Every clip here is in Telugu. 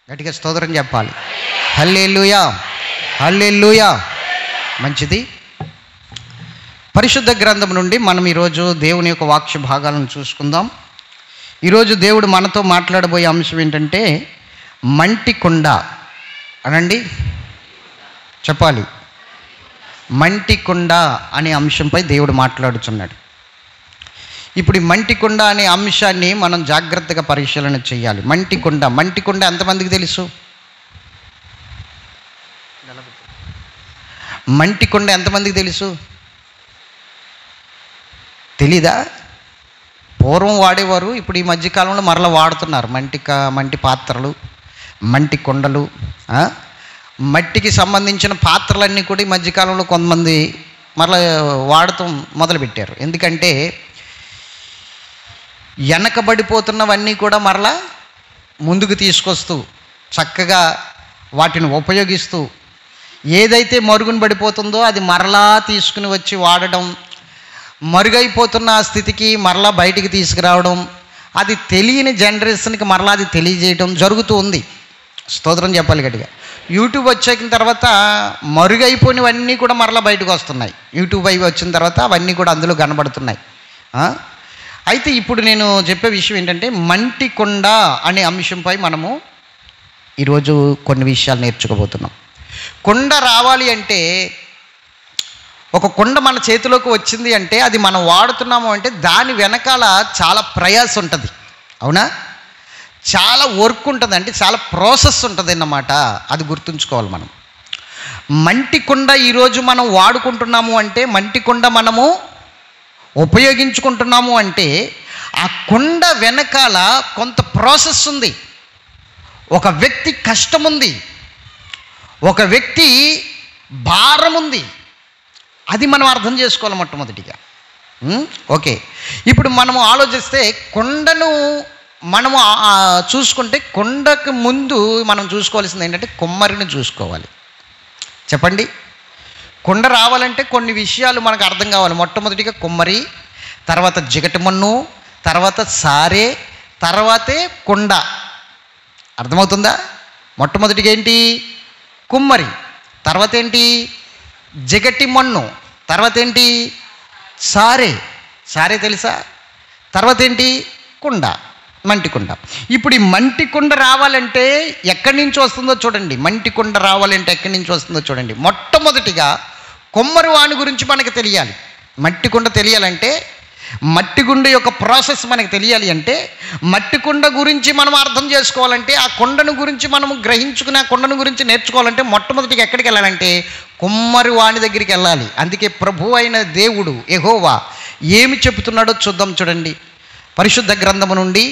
గట్టిగా స్తోత్రం చెప్పాలి హల్లెలూయా హల్లెలూయా మంచిది పరిశుద్ధ గ్రంథం నుండి మనం ఈరోజు దేవుని యొక్క వాక్య భాగాలను చూసుకుందాం ఈరోజు దేవుడు మనతో మాట్లాడబోయే అంశం ఏంటంటే మంటి కొండ అనండి చెప్పాలి మంటి కొండ అనే అంశంపై దేవుడు మాట్లాడుచున్నాడు ఇప్పుడు ఈ మంటికొండ అనే అంశాన్ని మనం జాగ్రత్తగా పరిశీలన చేయాలి మంటికొండ మంటికొండ ఎంతమందికి తెలుసు మంటికొండ ఎంతమందికి తెలుసు తెలీదా పూర్వం వాడేవారు ఇప్పుడు ఈ మధ్యకాలంలో మరలా వాడుతున్నారు మంటి క- మంటి పాత్రలు మంటి కొండలు ఆ? మట్టికి సంబంధించిన పాత్రలన్నీ కూడా ఈ మధ్యకాలంలో కొంతమంది మరలా వాడటం మొదలుపెట్టారు ఎందుకంటే వెనకబడిపోతున్నవన్నీ కూడా మరలా ముందుకు తీసుకొస్తూ చక్కగా వాటిని ఉపయోగిస్తూ ఏదైతే మరుగున పడిపోతుందో అది మరలా తీసుకుని వచ్చి వాడడం మరుగైపోతున్న ఆ స్థితికి మరలా బయటికి తీసుకురావడం అది తెలియని జనరేషన్కి మరలా అది తెలియజేయడం జరుగుతూ ఉంది స్తోత్రం చెప్పాలి గట్టిగా యూట్యూబ్ వచ్చాక తర్వాత మరుగైపోయినవన్నీ కూడా మరలా బయటకు వస్తున్నాయి యూట్యూబ్ అవి వచ్చిన తర్వాత అవన్నీ కూడా అందులో కనబడుతున్నాయి ఆ? అయితే ఇప్పుడు నేను చెప్పే విషయం ఏంటంటే మంటి కొండ అనే అంశంపై మనము ఈరోజు కొన్ని విషయాలు నేర్చుకోబోతున్నాం కొండ రావాలి అంటే ఒక కొండ మన చేతిలోకి వచ్చింది అంటే అది మనం వాడుతున్నాము అంటే దాని వెనకాల చాలా ప్రయాస ఉంటుంది అవునా చాలా వర్క్ ఉంటుంది అంటే చాలా ప్రాసెస్ ఉంటుంది అన్నమాట అది గుర్తుంచుకోవాలి మనం మంటి కొండ ఈరోజు మనం వాడుకుంటున్నాము అంటే మంటి కొండ మనము ఉపయోగించుకుంటున్నాము అంటే ఆ కొండ వెనకాల కొంత ప్రాసెస్ ఉంది ఒక వ్యక్తి కష్టం ఉంది ఒక వ్యక్తి భారం ఉంది అది మనం అర్థం చేసుకోవాలి మొట్టమొదటిగా ఉం? ఓకే ఇప్పుడు మనము ఆలోచిస్తే కొండను మనము ఆ- ఆ చూసుకుంటే కొండకు ముందు మనం చూసుకోవాల్సింది ఏంటంటే కొమ్మరిని చూసుకోవాలి చెప్పండి కొండ రావాలంటే కొన్ని విషయాలు మనకు అర్థం కావాలి మొట్టమొదటిగా కుమ్మరి తర్వాత జిగటమన్ను తర్వాత సారే తర్వాతే కొండ అర్థమవుతుందా మొట్టమొదటిగా ఏంటి కుమ్మరి తర్వాత ఏంటి జిగటి మన్ను తర్వాత ఏంటి సారే సారే తెలుసా తర్వాత ఏంటి కుండ మంటి కుండ ఇప్పుడు ఈ మంటి కుండ రావాలంటే ఎక్కడి నుంచి వస్తుందో చూడండి మంటి కుండ రావాలంటే ఎక్కడి నుంచి వస్తుందో చూడండి మొట్టమొదటిగా కొమ్మరి వాణి గురించి మనకు తెలియాలి మట్టి కుండ తెలియాలంటే మట్టి కుండ యొక్క ప్రాసెస్ మనకు తెలియాలి అంటే మట్టి కుండ గురించి మనం అర్థం చేసుకోవాలంటే ఆ కొండను గురించి మనం గ్రహించుకుని ఆ కొండను గురించి నేర్చుకోవాలంటే మొట్టమొదటిగా ఎక్కడికి వెళ్ళాలంటే కుమ్మరి వాణి దగ్గరికి వెళ్ళాలి అందుకే ప్రభు అయిన దేవుడు ఎహోవా ఏమి చెబుతున్నాడో చూద్దాం చూడండి పరిశుద్ధ గ్రంథము నుండి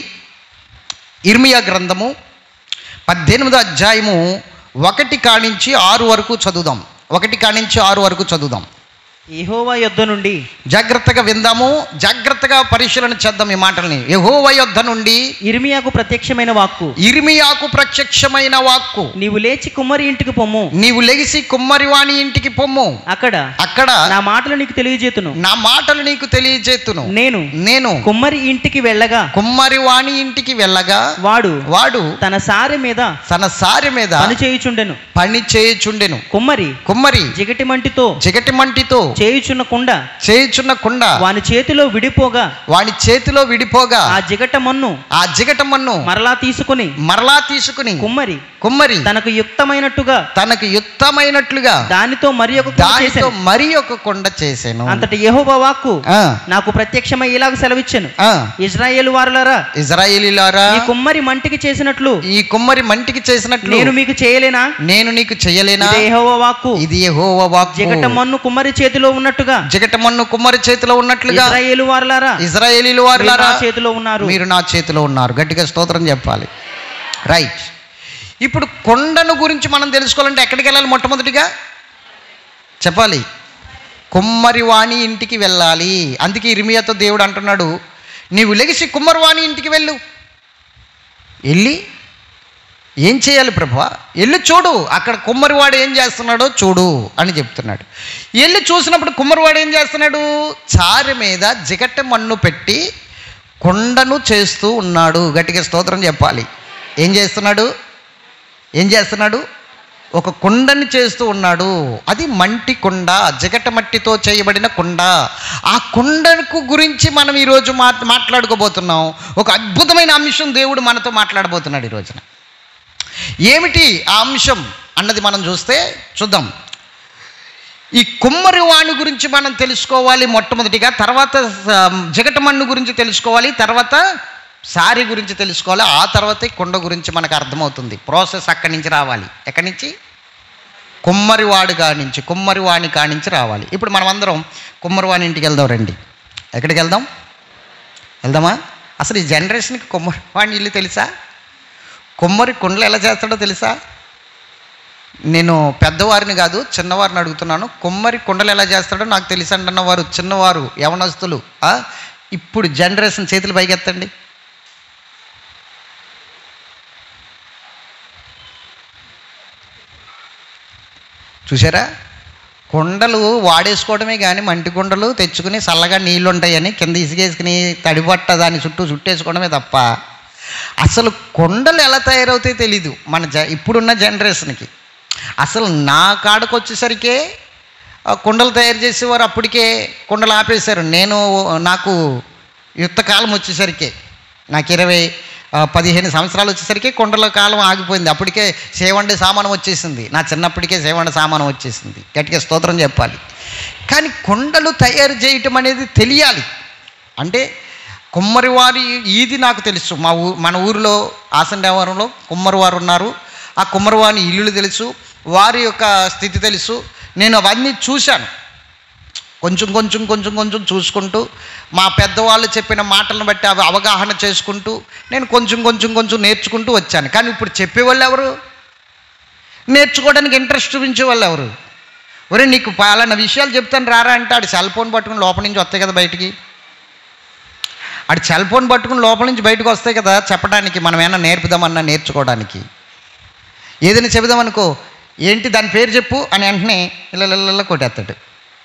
ఇర్మియా గ్రంథము పద్దెనిమిదో అధ్యాయము ఒకటి కానించి ఆరు వరకు చదువుదాం ఒకటి కానించి ఆరు వరకు చదువుదాం యెహోవా యొద్ద నుండి జాగ్రత్తగా విందాము జాగ్రత్తగా పరిశీలన చేద్దాం ఈ మాటల్ని యెహోవా యొద్ద నుండి ఇర్మియాకు ప్రత్యక్షమైన వాక్కు ఇర్మియాకు ప్రత్యక్షమైన వాక్కు నీవు లేచి కుమ్మరి ఇంటికి పొమ్ము నీవు లెగిసి కుమ్మరివాణి ఇంటికి పొమ్ము అక్కడ అక్కడ నా మాటలు నీకు తెలియజేతును నా మాటలు నీకు తెలియజేతును నేను నేను కుమ్మరి ఇంటికి వెళ్ళగా కుమ్మరివాణి ఇంటికి వెళ్ళగా వాడు వాడు తన సారె మీద తన సారి మీద పని చేయుచుండెను పని చేయుచుండెను కుమ్మరి కుమ్మరి జిగటి మంటితో చిగటి మంటితో చేయుచున్న కుండ చేయుచున్న కుండ వాని చేతిలో విడిపోగా వాని చేతిలో విడిపోగా ఆ జిగట మన్ను ఆ జిగటమన్ను మరలా తీసుకుని మరలా తీసుకుని కుమ్మరి కుమ్మరి తనకు యుక్తమైనట్టుగా తనకు యుక్తమైనట్లుగా దానితో మరి ఒక కుండ దానితో చేశాను మరి ఒక కొండ చేసాను అంతటి యెహోవా వాక్కు ఆ, నాకు ప్రత్యక్షమై ఇలాగ సెలవిచ్చాను ఆ, ఇజ్రాయేల్ వారులారా ఇజ్రాయేలీలారా ఈ కుమ్మరి మంటికి చేసినట్లు ఈ కుమ్మరి మంటికి చేసినట్లు నేను మీకు చేయలేనా నేను నీకు చెయ్యలేనా ఇదే యెహోవా వాక్కు ఇది యెహోవా వాక్కు జిగట మన్ను కుమ్మరి చేతిలో ఉన్నట్టుగా జిగటమన్ను కుమ్మరి చేతిలో ఉన్నట్లుగా ఇజ్రాయేలు వారులారా ఇజ్రాయేలీలు మీరు వారులారా నా చేతిలో ఉన్నారు మీరు నా చేతిలో ఉన్నారు గట్టిగా స్తోత్రం చెప్పాలి రైట్ ఇప్పుడు కొండను గురించి మనం తెలుసుకోవాలంటే ఎక్కడికి వెళ్ళాలి మొట్టమొదటిగా చెప్పాలి కుమ్మరివాణి ఇంటికి వెళ్ళాలి అందుకే ఇర్మియాతో దేవుడు అంటున్నాడు నీవు లెగిసి కుమ్మరివాణి ఇంటికి వెళ్ళు వెళ్ళి ఏం చేయాలి ప్రభా వెళ్ళి చూడు అక్కడ కుమ్మరివాడు ఏం చేస్తున్నాడో చూడు అని చెప్తున్నాడు వెళ్ళి చూసినప్పుడు కుమ్మరివాడు ఏం చేస్తున్నాడు చారి మీద జిగట మన్ను పెట్టి కొండను చేస్తూ ఉన్నాడు గట్టిగా స్తోత్రం చెప్పాలి ఏం చేస్తున్నాడు ఏం చేస్తున్నాడు ఒక కుండని చేస్తూ ఉన్నాడు అది మంటి కుండ జగట మట్టితో చేయబడిన కుండ ఆ కుండకు గురించి మనం ఈరోజు మా మాట్లాడుకోబోతున్నాం ఒక అద్భుతమైన అంశం దేవుడు మనతో మాట్లాడబోతున్నాడు ఈ రోజున ఏమిటి ఆ అంశం అన్నది మనం చూస్తే చూద్దాం ఈ కుమ్మరి వాణి గురించి మనం తెలుసుకోవాలి మొట్టమొదటిగా తర్వాత ఆ, జగటమన్ను గురించి తెలుసుకోవాలి తర్వాత సారి గురించి తెలుసుకోవాలి ఆ తర్వాతే కుండ గురించి మనకు అర్థమవుతుంది ప్రాసెస్ అక్కడి నుంచి రావాలి ఎక్కడి నుంచి కుమ్మరివాడు కానించి కుమ్మరివాణి కానించి రావాలి ఇప్పుడు మనం అందరం కుమ్మరివాణి ఇంటికి వెళ్దాం రండి ఎక్కడికి వెళ్దాం వెళ్దామా అసలు ఈ జనరేషన్కి కుమ్మరివాణి ఇల్లు తెలుసా కుమ్మరి కుండలు ఎలా చేస్తాడో తెలుసా నేను పెద్దవారిని కాదు చిన్నవారిని అడుగుతున్నాను కుమ్మరి కుండలు ఎలా చేస్తాడో నాకు తెలిసి అంటున్న వారు చిన్నవారు యవనస్తులు ఆ? ఇప్పుడు జనరేషన్ చేతులు పైకెత్తండి చూసారా కుండలు వాడేసుకోవడమే కానీ మంటి కుండలు తెచ్చుకుని చల్లగా నీళ్ళు ఉంటాయని కింద ఇసుకేసుకుని తడిబట్ట దాని చుట్టూ చుట్టేసుకోవడమే తప్ప అసలు కొండలు ఎలా తయారవుతాయో తెలీదు మన జ ఇప్పుడున్న జనరేషన్కి అసలు నా కాడకు వచ్చేసరికే ఆ కుండలు తయారు చేసేవారు అప్పటికే కుండలు ఆపేశారు నేను నాకు యుద్ధకాలం వచ్చేసరికి నాకు ఇరవై ఆ, పదిహేను సంవత్సరాలు వచ్చేసరికి కుండల కాలం ఆగిపోయింది అప్పటికే సేవండి సామానం వచ్చేసింది నా చిన్నప్పటికే సేవండి సామానం వచ్చేసింది గట్టిగా స్తోత్రం చెప్పాలి కానీ కుండలు తయారు చేయటం అనేది తెలియాలి అంటే కుమ్మరివారి ఈది నాకు తెలుసు మా ఊ మన ఊరిలో ఆసండేవరంలో కుమ్మరివారు ఉన్నారు ఆ కుమ్మరివారి ఇల్లులు తెలుసు వారి యొక్క స్థితి తెలుసు నేను అవన్నీ చూశాను కొంచెం కొంచెం కొంచెం కొంచెం చూసుకుంటూ మా పెద్దవాళ్ళు చెప్పిన మాటలను బట్టి అవి అవగాహన చేసుకుంటూ నేను కొంచెం కొంచెం కొంచెం నేర్చుకుంటూ వచ్చాను కానీ ఇప్పుడు చెప్పేవాళ్ళు ఎవరు నేర్చుకోవడానికి ఇంట్రెస్ట్ చూపించే వాళ్ళు ఎవరు ఒరే నీకు పలానా విషయాలు చెప్తాను రారా అంటే ఆడు సెల్ ఫోన్ పట్టుకుని లోపల నుంచి వస్తాయి కదా బయటికి ఆడు సెల్ ఫోన్ పట్టుకుని లోపల నుంచి బయటకు వస్తాయి కదా చెప్పడానికి మనం ఏమైనా నేర్పుదామన్నా నేర్చుకోవడానికి ఏదైనా చెబుదామనుకో ఏంటి దాని పేరు చెప్పు అని వెంటనే ఇలా కొట్టేస్తాడు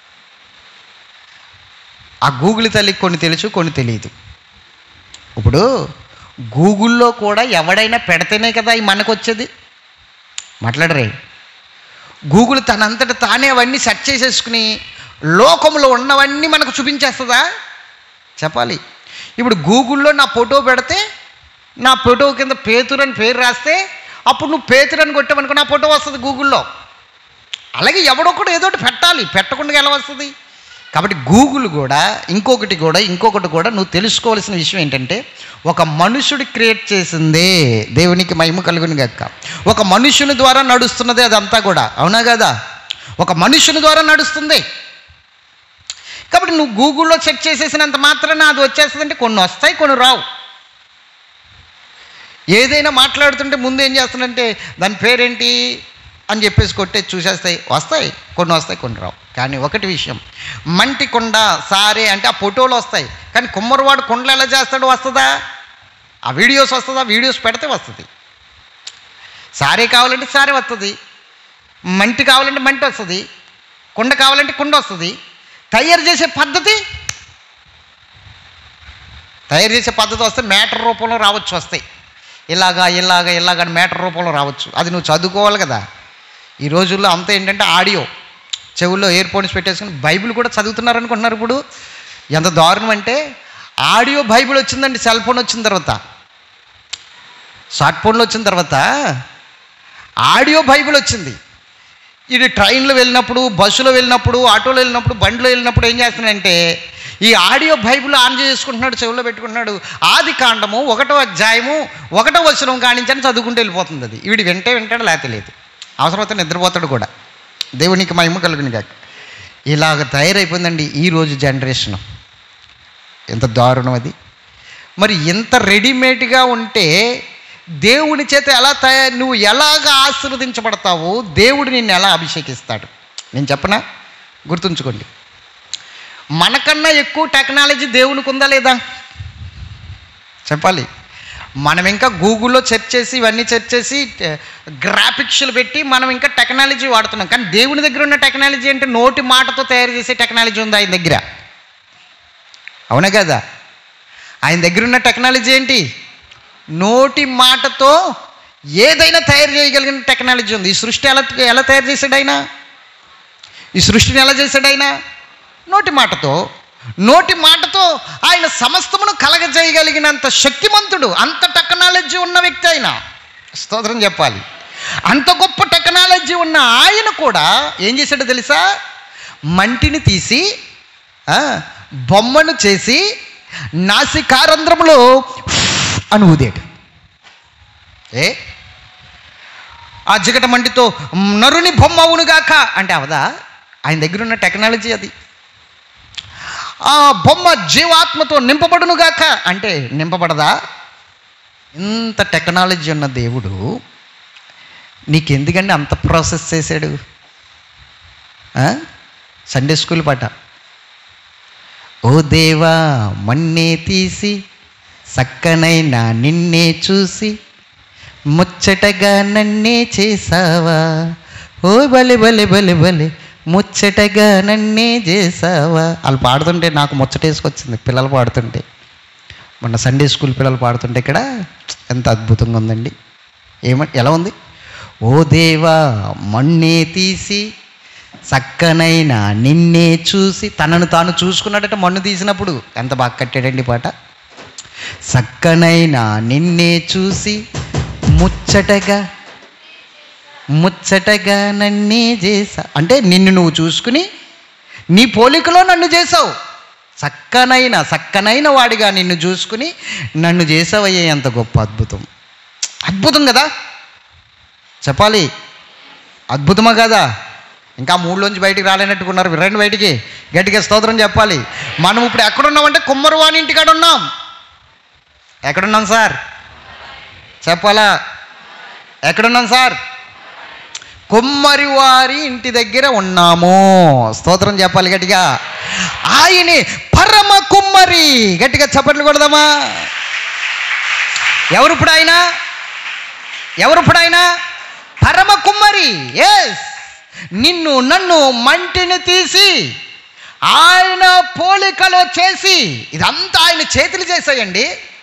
ఆ గూగుల్ తల్లికి కొన్ని తెలుసు కొన్ని తెలియదు ఇప్పుడు గూగుల్లో కూడా ఎవడైనా పెడితేనే కదా ఈ మనకు వచ్చేది మాట్లాడరే గూగుల్ తనంతట తానే అవన్నీ సెర్చ్ చేసేసుకుని లోకంలో ఉన్నవన్నీ మనకు చూపించేస్తుందా చెప్పాలి ఇప్పుడు గూగుల్లో నా ఫోటో పెడితే నా ఫోటో కింద పేతురు అని పేరు రాస్తే అప్పుడు నువ్వు పేతురు అని కొట్టావనుకో నా ఫోటో వస్తుంది గూగుల్లో అలాగే ఎవడొకడు ఏదో ఒకటి పెట్టాలి పెట్టకుండా ఎలా వస్తుంది కాబట్టి గూగుల్ కూడా ఇంకొకటి కూడా ఇంకొకటి కూడా నువ్వు తెలుసుకోవాల్సిన విషయం ఏంటంటే ఒక మనుషుడు క్రియేట్ చేసిందే దేవునికి మహిమ కలుగుని గక్క ఒక మనుషుని ద్వారా నడుస్తున్నదే అదంతా కూడా అవునా కదా ఒక మనుషుని ద్వారా నడుస్తుంది కాబట్టి నువ్వు గూగుల్లో చెక్ చేసేసినంత మాత్రాన అది వచ్చేస్తుందంటే కొన్ని వస్తాయి కొన్ని రావు ఏదైనా మాట్లాడుతుంటే ముందు ఏం చేస్తానంటే దాని పేరేంటి అని చెప్పేసి కొట్టే చూసేస్తాయి వస్తాయి కొన్ని వస్తాయి కొన్ని రావు కానీ ఒకటి విషయం మంటి కుండ సారే అంటే ఆ ఫోటోలు వస్తాయి కానీ కుమ్మరివాడు కుండలు ఎలా చేస్తాడో వస్తుందా ఆ వీడియోస్ వస్తుందా వీడియోస్ పెడితే వస్తుంది సారే కావాలంటే సారే వస్తుంది మంటి కావాలంటే మంటి వస్తుంది కుండ కావాలంటే కుండ వస్తుంది తయారు చేసే పద్ధతి తయారు చేసే పద్ధతి వస్తే మేటర్ రూపంలో రావచ్చు వస్తాయి ఇలాగా ఇలాగా ఇలాగా అని మేటర్ రూపంలో రావచ్చు అది నువ్వు చదువుకోవాలి కదా ఈ రోజుల్లో అంతా ఏంటంటే ఆడియో చెవుల్లో ఇయర్ ఫోన్స్ పెట్టేసుకుని బైబిల్ కూడా చదువుతున్నారు అనుకుంటున్నారు ఇప్పుడు ఎంత దారుణం అంటే ఆడియో బైబిల్ వచ్చిందండి సెల్ ఫోన్ వచ్చిన తర్వాత స్మార్ట్ ఫోన్లు వచ్చిన తర్వాత ఆడియో బైబిల్ వచ్చింది ఇది ట్రైన్లో వెళ్ళినప్పుడు బస్సులో వెళ్ళినప్పుడు ఆటోలో వెళ్ళినప్పుడు బండిలో వెళ్ళినప్పుడు ఏం చేస్తున్నాడంటే ఈ ఆడియో బైబిల్ ఆన్ చేసుకుంటున్నాడు చెవుల్లో పెట్టుకుంటున్నాడు ఆది కాండము ఒకటో అధ్యాయము ఒకటో వచనం కానించని చదువుకుంటూ వెళ్ళిపోతుంది అది వీడు వింటే వింటాడు లేకపోతే లేదు అవసరమైతే నిద్రపోతాడు కూడా దేవునికి మహిమ కలుగుని కాక ఇలాగ తయారైపోయిందండి ఈరోజు జనరేషన్ ఎంత దారుణం అది మరి ఎంత రెడీమేడ్గా ఉంటే దేవుని చేత ఎలా తయారు నువ్వు ఎలాగ ఆశీర్వదించబడతావు దేవుడు నిన్ను ఎలా అభిషేకిస్తాడు నేను చెప్పనా గుర్తుంచుకోండి మనకన్నా ఎక్కువ టెక్నాలజీ దేవునికి ఉందా లేదా చెప్పాలి మనం ఇంకా గూగుల్లో సెర్చ్ చేసి ఇవన్నీ సెర్చ్ చేసి గ్రాఫిక్స్లు పెట్టి మనం ఇంకా టెక్నాలజీ వాడుతున్నాం కానీ దేవుని దగ్గర ఉన్న టెక్నాలజీ అంటే నోటి మాటతో తయారు చేసే టెక్నాలజీ ఉంది ఆయన దగ్గర అవునా కదా ఆయన దగ్గర ఉన్న టెక్నాలజీ ఏంటి నోటి మాటతో ఏదైనా తయారు చేయగలిగిన టెక్నాలజీ ఉంది ఈ సృష్టి ఎలా ఎలా తయారు చేశాడు ఆయన ఈ సృష్టిని ఎలా చేశాడు ఆయన నోటి మాటతో నోటి మాటతో ఆయన సమస్తమును కలగజేయగలిగినంత శక్తిమంతుడు అంత టెక్నాలజీ ఉన్న వ్యక్తి ఆయన స్తోత్రం చెప్పాలి అంత గొప్ప టెక్నాలజీ ఉన్న ఆయన కూడా ఏం చేశాడో తెలుసా మంటిని తీసి ఆ, బొమ్మను చేసి నాసికారంధ్రంలో అని ఊదాడు ఏ ఆ జిగట మంటితో నరుని బొమ్మ అవునుగాక అంటే అవదా ఆయన దగ్గర ఉన్న టెక్నాలజీ అది ఆ బొమ్మ జీవాత్మతో నింపబడునుగాక అంటే నింపబడదా ఇంత టెక్నాలజీ ఉన్న దేవుడు నీకెందుకండి అంత ప్రాసెస్ చేశాడు ఆ? సండే స్కూల్ పాట ఓ దేవా మన్నే తీసి సక్కనైన నిన్నే చూసి ముచ్చటగా నన్నే చేసావా ఓ బలె బలె బలె బలె ముచ్చటగా నన్నే చేసావా వాళ్ళు పాడుతుంటే నాకు ముచ్చటేసుకొచ్చింది పిల్లలు పాడుతుంటే మొన్న సండే స్కూల్ పిల్లలు పాడుతుంటే ఇక్కడ ఎంత అద్భుతంగా ఉందండి ఏమ ఎలా ఉంది ఓ దేవా మన్నే తీసి చక్కనైన నిన్నే చూసి తనను తాను చూసుకున్నాడట మన్ను తీసినప్పుడు ఎంత బాగా కట్టాడండి ఈ పాట చక్కనైన నిన్నే చూసి ముచ్చటగా ముచ్చటగా నన్నే చేసా అంటే నిన్ను నువ్వు చూసుకుని నీ పోలికలో నన్ను చేసావు చక్కనైన చక్కనైన వాడిగా నిన్ను చూసుకుని నన్ను చేసావయ్యే ఎంత గొప్ప అద్భుతం అద్భుతం కదా చెప్పాలి అద్భుతమా కదా ఇంకా మూడులోంచి బయటికి రాలేనట్టుకున్నారు విరండి బయటికి గట్టిగా స్తోత్రం చెప్పాలి మనం ఇప్పుడు ఎక్కడున్నామంటే కుమ్మరివాణి ఇంటికాడ ఉన్నాం ఎక్కడున్నాం సార్ చెప్పాలా ఎక్కడున్నాం సార్ కుమ్మరి వారి ఇంటి దగ్గర ఉన్నాము స్తోత్రం చెప్పాలి గట్టిగా ఆయనే పరమ కుమ్మరి గట్టిగా చప్పట్లు కొడదామా ఎవరు ఇప్పుడు ఆయన ఎవరు ఇప్పుడు ఆయన పరమ కుమ్మరి ఎస్ నిన్ను నన్ను మంటిని తీసి ఆయన పోలికలో చేసి ఇదంతా ఆయన చేతులు చేశాయండి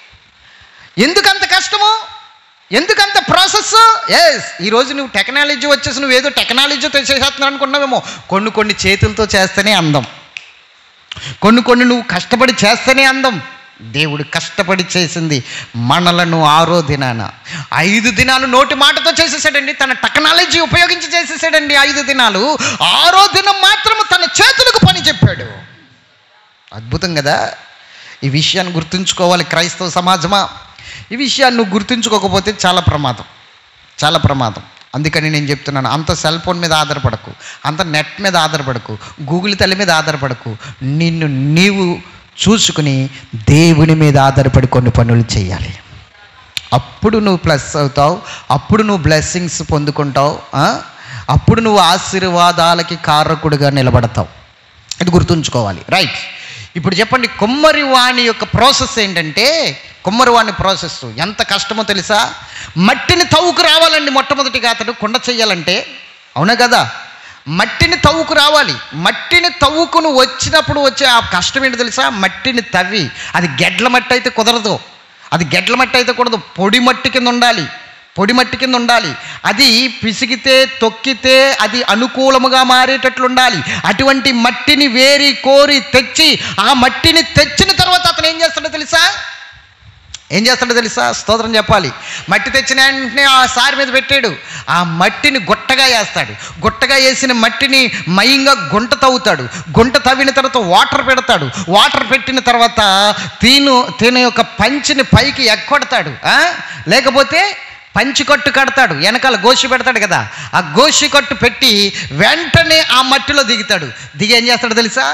ఎందుకంత కష్టము ఎందుకంత ప్రాసెస్ ఎస్ ఈరోజు నువ్వు టెక్నాలజీ వచ్చేసి నువ్వు ఏదో టెక్నాలజీతో చేసేస్తున్నావు అనుకున్నావేమో కొన్ని కొన్ని చేతులతో చేస్తేనే అందం కొన్ని కొన్ని నువ్వు కష్టపడి చేస్తేనే అందం దేవుడు కష్టపడి చేసింది మనలను ఆరో దినాన ఐదు దినాలు నోటి మాటతో చేసేసాడండి తన టెక్నాలజీ ఉపయోగించి చేసేసాడండి ఐదు దినాలు ఆరో దినం మాత్రము తన చేతులకు పని చెప్పాడు అద్భుతం కదా ఈ విషయాన్ని గుర్తుంచుకోవాలి క్రైస్తవ సమాజమా ఈ విషయాన్ని నువ్వు గుర్తుంచుకోకపోతే చాలా ప్రమాదం చాలా ప్రమాదం అందుకని నేను చెప్తున్నాను అంత సెల్ ఫోన్ మీద ఆధారపడకు అంత నెట్ మీద ఆధారపడకు గూగుల్ తల్లి మీద ఆధారపడకు నిన్ను నీవు చూసుకుని దేవుని మీద ఆధారపడి కొన్ని పనులు చేయాలి అప్పుడు నువ్వు ప్లస్ అవుతావు అప్పుడు నువ్వు బ్లెస్సింగ్స్ పొందుకుంటావు ఆ? అప్పుడు నువ్వు ఆశీర్వాదాలకి కారకుడిగా నిలబడతావు ఇది గుర్తుంచుకోవాలి రైట్ ఇప్పుడు చెప్పండి కుమ్మరి వాణి యొక్క ప్రాసెస్ ఏంటంటే కుమ్మరి వాణి ప్రాసెస్ ఎంత కష్టమో తెలుసా మట్టిని తవ్వుకు రావాలండి మొట్టమొదటిగా అతడు కుండ చెయ్యాలంటే అవునా కదా మట్టిని తవ్వుకు రావాలి మట్టిని తవ్వుకుని వచ్చినప్పుడు వచ్చే ఆ కష్టం ఏంటి తెలుసా మట్టిని తవ్వి అది గెడ్ల మట్టి అయితే కుదరదు అది గెడ్ల మట్టి అయితే కూడదు పొడి మట్టి కింద ఉండాలి పొడి మట్టి కింద ఉండాలి అది పిసిగితే తొక్కితే అది అనుకూలముగా మారేటట్లు ఉండాలి అటువంటి మట్టిని వేరి కోరి తెచ్చి ఆ మట్టిని తెచ్చిన తర్వాత అతను ఏం చేస్తాడో తెలుసా ఏం చేస్తాడో తెలుసా స్తోత్రం చెప్పాలి మట్టి తెచ్చిన వెంటనే ఆ సారి మీద పెట్టాడు ఆ మట్టిని గుట్టగా వేస్తాడు గుట్టగా వేసిన మట్టిని మయంగా గుంట తవ్వుతాడు గుంట తవ్విన తర్వాత వాటర్ పెడతాడు వాటర్ పెట్టిన తర్వాత తీను తీన యొక్క పంచిని పైకి ఎక్కొడతాడు ఆ? లేకపోతే పంచి కట్టు కడతాడు వెనకాల గోషి పెడతాడు కదా ఆ గోషి కట్టు పెట్టి వెంటనే ఆ మట్టిలో దిగుతాడు దిగి ఏం చేస్తాడు తెలుసా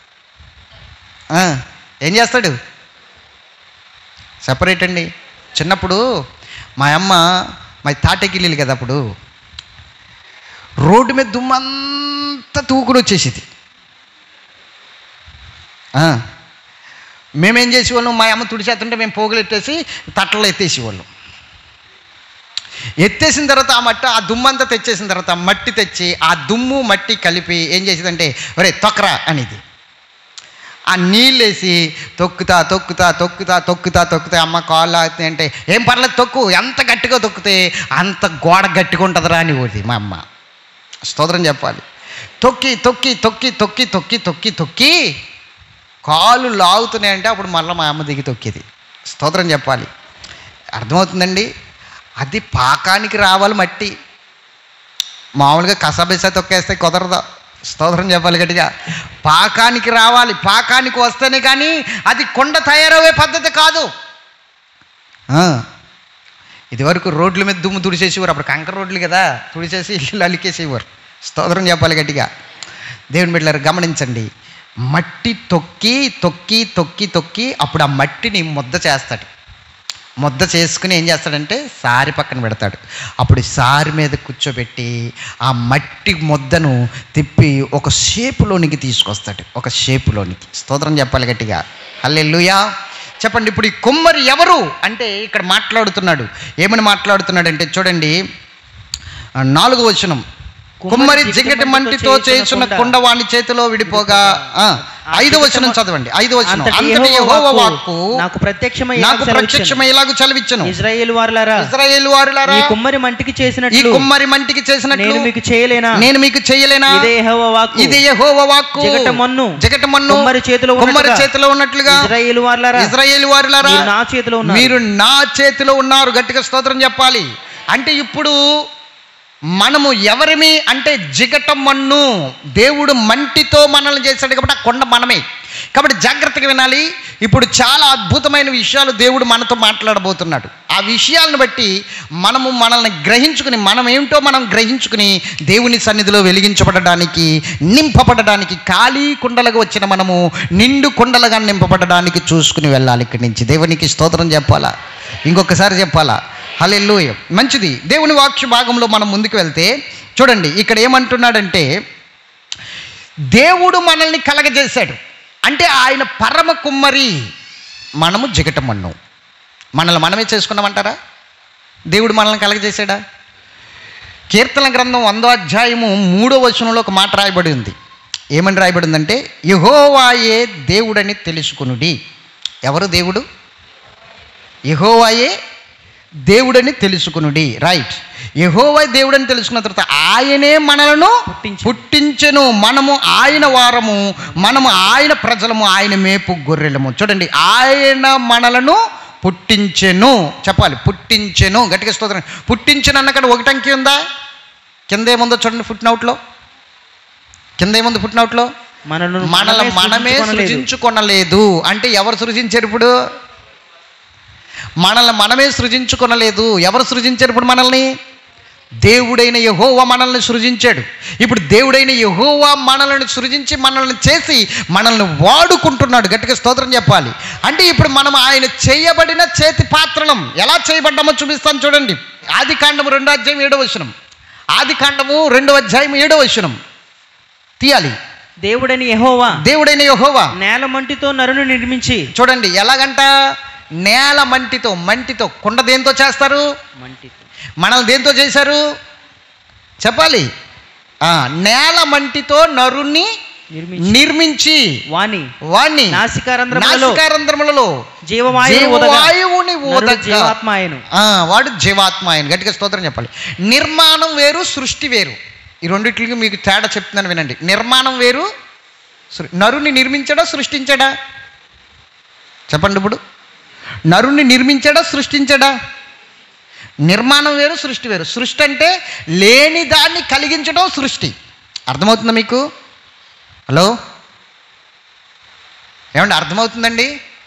ఆ, ఏం చేస్తాడు సెపరేట్ అండి చిన్నప్పుడు మా అమ్మ మా తాటకిల్లు కదా అప్పుడు రోడ్డు మీద దుమ్మంతా తూకుడు వచ్చేసేది ఆ, మేమేం చేసేవాళ్ళం మా అమ్మ తుడిచేస్తుంటే మేము పోగులు ఎత్తేసి తట్టలో ఎత్తేసేవాళ్ళం ఎత్తేసిన తర్వాత ఆ మట్టి ఆ దుమ్మంతా తెచ్చేసిన తర్వాత మట్టి తెచ్చి ఆ దుమ్ము మట్టి కలిపి ఏం చేసేదంటే ఒరే తొక్కరా అనేది ఆ నీళ్ళేసి తొక్కుతా తొక్కుతా తొక్కుతా తొక్కుతా తొక్కుతా అమ్మ కాళ్ళు ఆగుతాయి అంటే ఏం పర్లేదు తొక్కు ఎంత గట్టిగా తొక్కితే అంత గోడ గట్టిగా ఉంటుందిరా అని ఊది మా అమ్మ స్తోత్రం చెప్పాలి తొక్కి తొక్కి తొక్కి తొక్కి తొక్కి తొక్కి తొక్కి కాళ్ళు లాగుతున్నాయంటే అప్పుడు మళ్ళీ మా అమ్మ దిగి తొక్కేది స్తోత్రం చెప్పాలి అర్థమవుతుందండి అది పాకానికి రావాలి మట్టి మామూలుగా కసబిస తొక్కేస్తే కుదరదు స్తోత్రం చెప్పాలి గట్టిగా పాకానికి రావాలి పాకానికి వస్తేనే కానీ అది కొండ తయారయ్యే పద్ధతి కాదు ఆ, ఇదివరకు రోడ్ల మీద దుమ్ము తుడిచేసేవారు అప్పుడు కంకర రోడ్లు కదా తుడిచేసి ఇల్లు అలికేసేవారు స్తోత్రం చెప్పాలి గట్టిగా దేవుని బిడ్డలారు గమనించండి మట్టి తొక్కి తొక్కి తొక్కి తొక్కి అప్పుడు ఆ మట్టిని ముద్ద చేస్తాడు ముద్ద చేసుకుని ఏం చేస్తాడంటే సారి పక్కన పెడతాడు అప్పుడు సారి మీద కూర్చోబెట్టి ఆ మట్టి ముద్దను తిప్పి ఒక షేపులోనికి తీసుకొస్తాడు ఒక షేపులోనికి స్తోత్రం చెప్పాలి గట్టిగా హల్లెలూయా చెప్పండి ఇప్పుడు ఈ కుమ్మరి ఎవరు అంటే ఇక్కడ మాట్లాడుతున్నాడు ఏమని మాట్లాడుతున్నాడంటే చూడండి ఆ, నాలుగో వచనం కుమ్మరి జిగటి మంటితో చేస్తున్న కుండ వాని చేతిలో విడిపోగా ఆ, ఐదో వచనం చదవండి ఐదో వచనం అంతటి అంతటి యెహోవా యెహోవా వాక్కు వాక్కు నాకు ప్రత్యక్షమై నాకు ఇలాగ ప్రత్యక్షమై ఇలాగ చలివిచ్చను ఇజ్రాయేల్ వారులారా ఇజ్రాయేల్ వారులారా ఈ కుమ్మరి మంటికి ఈ చేసినట్లు కుమ్మరి మంటికి చేసినట్లు నేను మీకు చేయలేనా నేను మీకు చేయలేనా ఇదే యెహోవా వాక్కు ఇది యెహోవా వాక్కు జిగట మన్ను జిగట మన్ను కుమ్మరి చేతిలో కుమ్మరి ఉన్నట్టుగా చేతిలో ఉన్నట్లుగా ఇజ్రాయేల్ వారులారా ఇజ్రాయేల్ వారులారా మీరు నా చేతిలో ఉన్నారు మీరు నా చేతిలో ఉన్నారు గట్టిగా స్తోత్రం చెప్పాలి అంటే ఇప్పుడు మనము ఎవరిమి అంటే జిగట మన్ను దేవుడు మంటితో మనల్ని చేశాడు కాబట్టి ఆ కొండ మనమే కాబట్టి జాగ్రత్తగా వినాలి ఇప్పుడు చాలా అద్భుతమైన విషయాలు దేవుడు మనతో మాట్లాడబోతున్నాడు ఆ విషయాలను బట్టి మనము మనల్ని గ్రహించుకుని మనం ఏమిటో మనం గ్రహించుకుని దేవుని సన్నిధిలో వెలిగించబడడానికి నింపబడడానికి ఖాళీ కుండలుగా వచ్చిన మనము నిండు కుండలుగా నింపబడడానికి చూసుకుని వెళ్ళాలి ఇక్కడి నుంచి దేవునికి స్తోత్రం చెప్పాలా ఇంకొకసారి చెప్పాలా హల్లెలూయ మంచిది దేవుని వాక్య భాగంలో మనం ముందుకు వెళ్తే చూడండి ఇక్కడ ఏమంటున్నాడంటే దేవుడు మనల్ని కలగజేశాడు అంటే ఆయన పరమ కుమ్మరి మనము జిగటమన్ను మనల్ని మనమే చేసుకున్నామంటారా దేవుడు మనల్ని కలగజేశాడా కీర్తన గ్రంథం వందో అధ్యాయము మూడో వచనంలో ఒక మాట రాయబడి ఉంది ఏమని రాయబడి ఉందంటే యహోవాయే దేవుడని తెలుసుకునుడి ఎవరు దేవుడు యహోవాయే దేవుడని తెలుసుకునుడి రైట్ యహోవా దేవుడని తెలుసుకున్న తర్వాత ఆయనే మనలను పుట్టించెను. పుట్టించెను మనము ఆయన వారము మనము ఆయన ప్రజలము ఆయన మేపు గొర్రెలము చూడండి ఆయన మనలను పుట్టించెను చెప్పాలి పుట్టించెను గట్టిగా స్తోత్రం పుట్టించెను అన్నక్కడ ఒకటి అంకి ఉందా కింద ఏముందో చూడండి ఫుట్ నౌట్లో కింద ఏముంది ఫుట్ నౌట్లో మనల్ని మనల్ని మనమే సృజించుకొనలేదు. సృజించుకొనలేదు అంటే ఎవరు సృజించారు ఇప్పుడు మనల్ని మనమే సృజించుకొనలేదు ఎవరు సృజించారు ఇప్పుడు మనల్ని దేవుడైన యహోవా మనల్ని సృజించాడు ఇప్పుడు దేవుడైన యహోవా మనల్ని సృజించి మనల్ని చేసి మనల్ని వాడుకుంటున్నాడు గట్టిగా స్తోత్రం చెప్పాలి అంటే ఇప్పుడు మనం ఆయన చేయబడిన చేతి పాత్రలం ఎలా చేయబడ్డామో చూపిస్తాను చూడండి ఆది కాండము రెండో అధ్యాయం ఏడో వచనం ఆది కాండము రెండో అధ్యాయం ఏడో వచనం తీయాలి దేవుడని యెహోవా దేవుడైన యహోవా నేల మంటితో నరుని నిర్మించి చూడండి ఎలాగంట నేల మంటితో మంటితో కుండ దేంతో చేస్తారు మంటితో మనల్ని దేంతో చేశారు చెప్పాలి ఆ, నేల మంటితో నరుణ్ణి నిర్మించి నిర్మించి వాణి వాణ్ణి నాసికారంధ్రములలో నాసికారంధ్రములలో జీవవాయువు ఊదగా జీవవాయువుని నరుడు ఊదగా జీవాత్మ ఆయను ఆ, వాడు జీవాత్మ ఆయన గట్టిగా స్తోత్రం చెప్పాలి నిర్మాణం వేరు సృష్టి వేరు ఈ రెండిట్లకి మీకు తేడా చెప్తున్నాను వినండి నిర్మాణం వేరు సృ- నరుని నిర్మించాడా సృష్టించాడా చెప్పండి ఇప్పుడు నరుని నిర్మించాడా సృష్టించాడా నిర్మాణం వేరు సృష్టి వేరు సృష్టి అంటే లేని దాన్ని కలిగించడం సృష్టి అర్థమవుతుందా మీకు హలో ఏమండి అర్థమవుతుందండి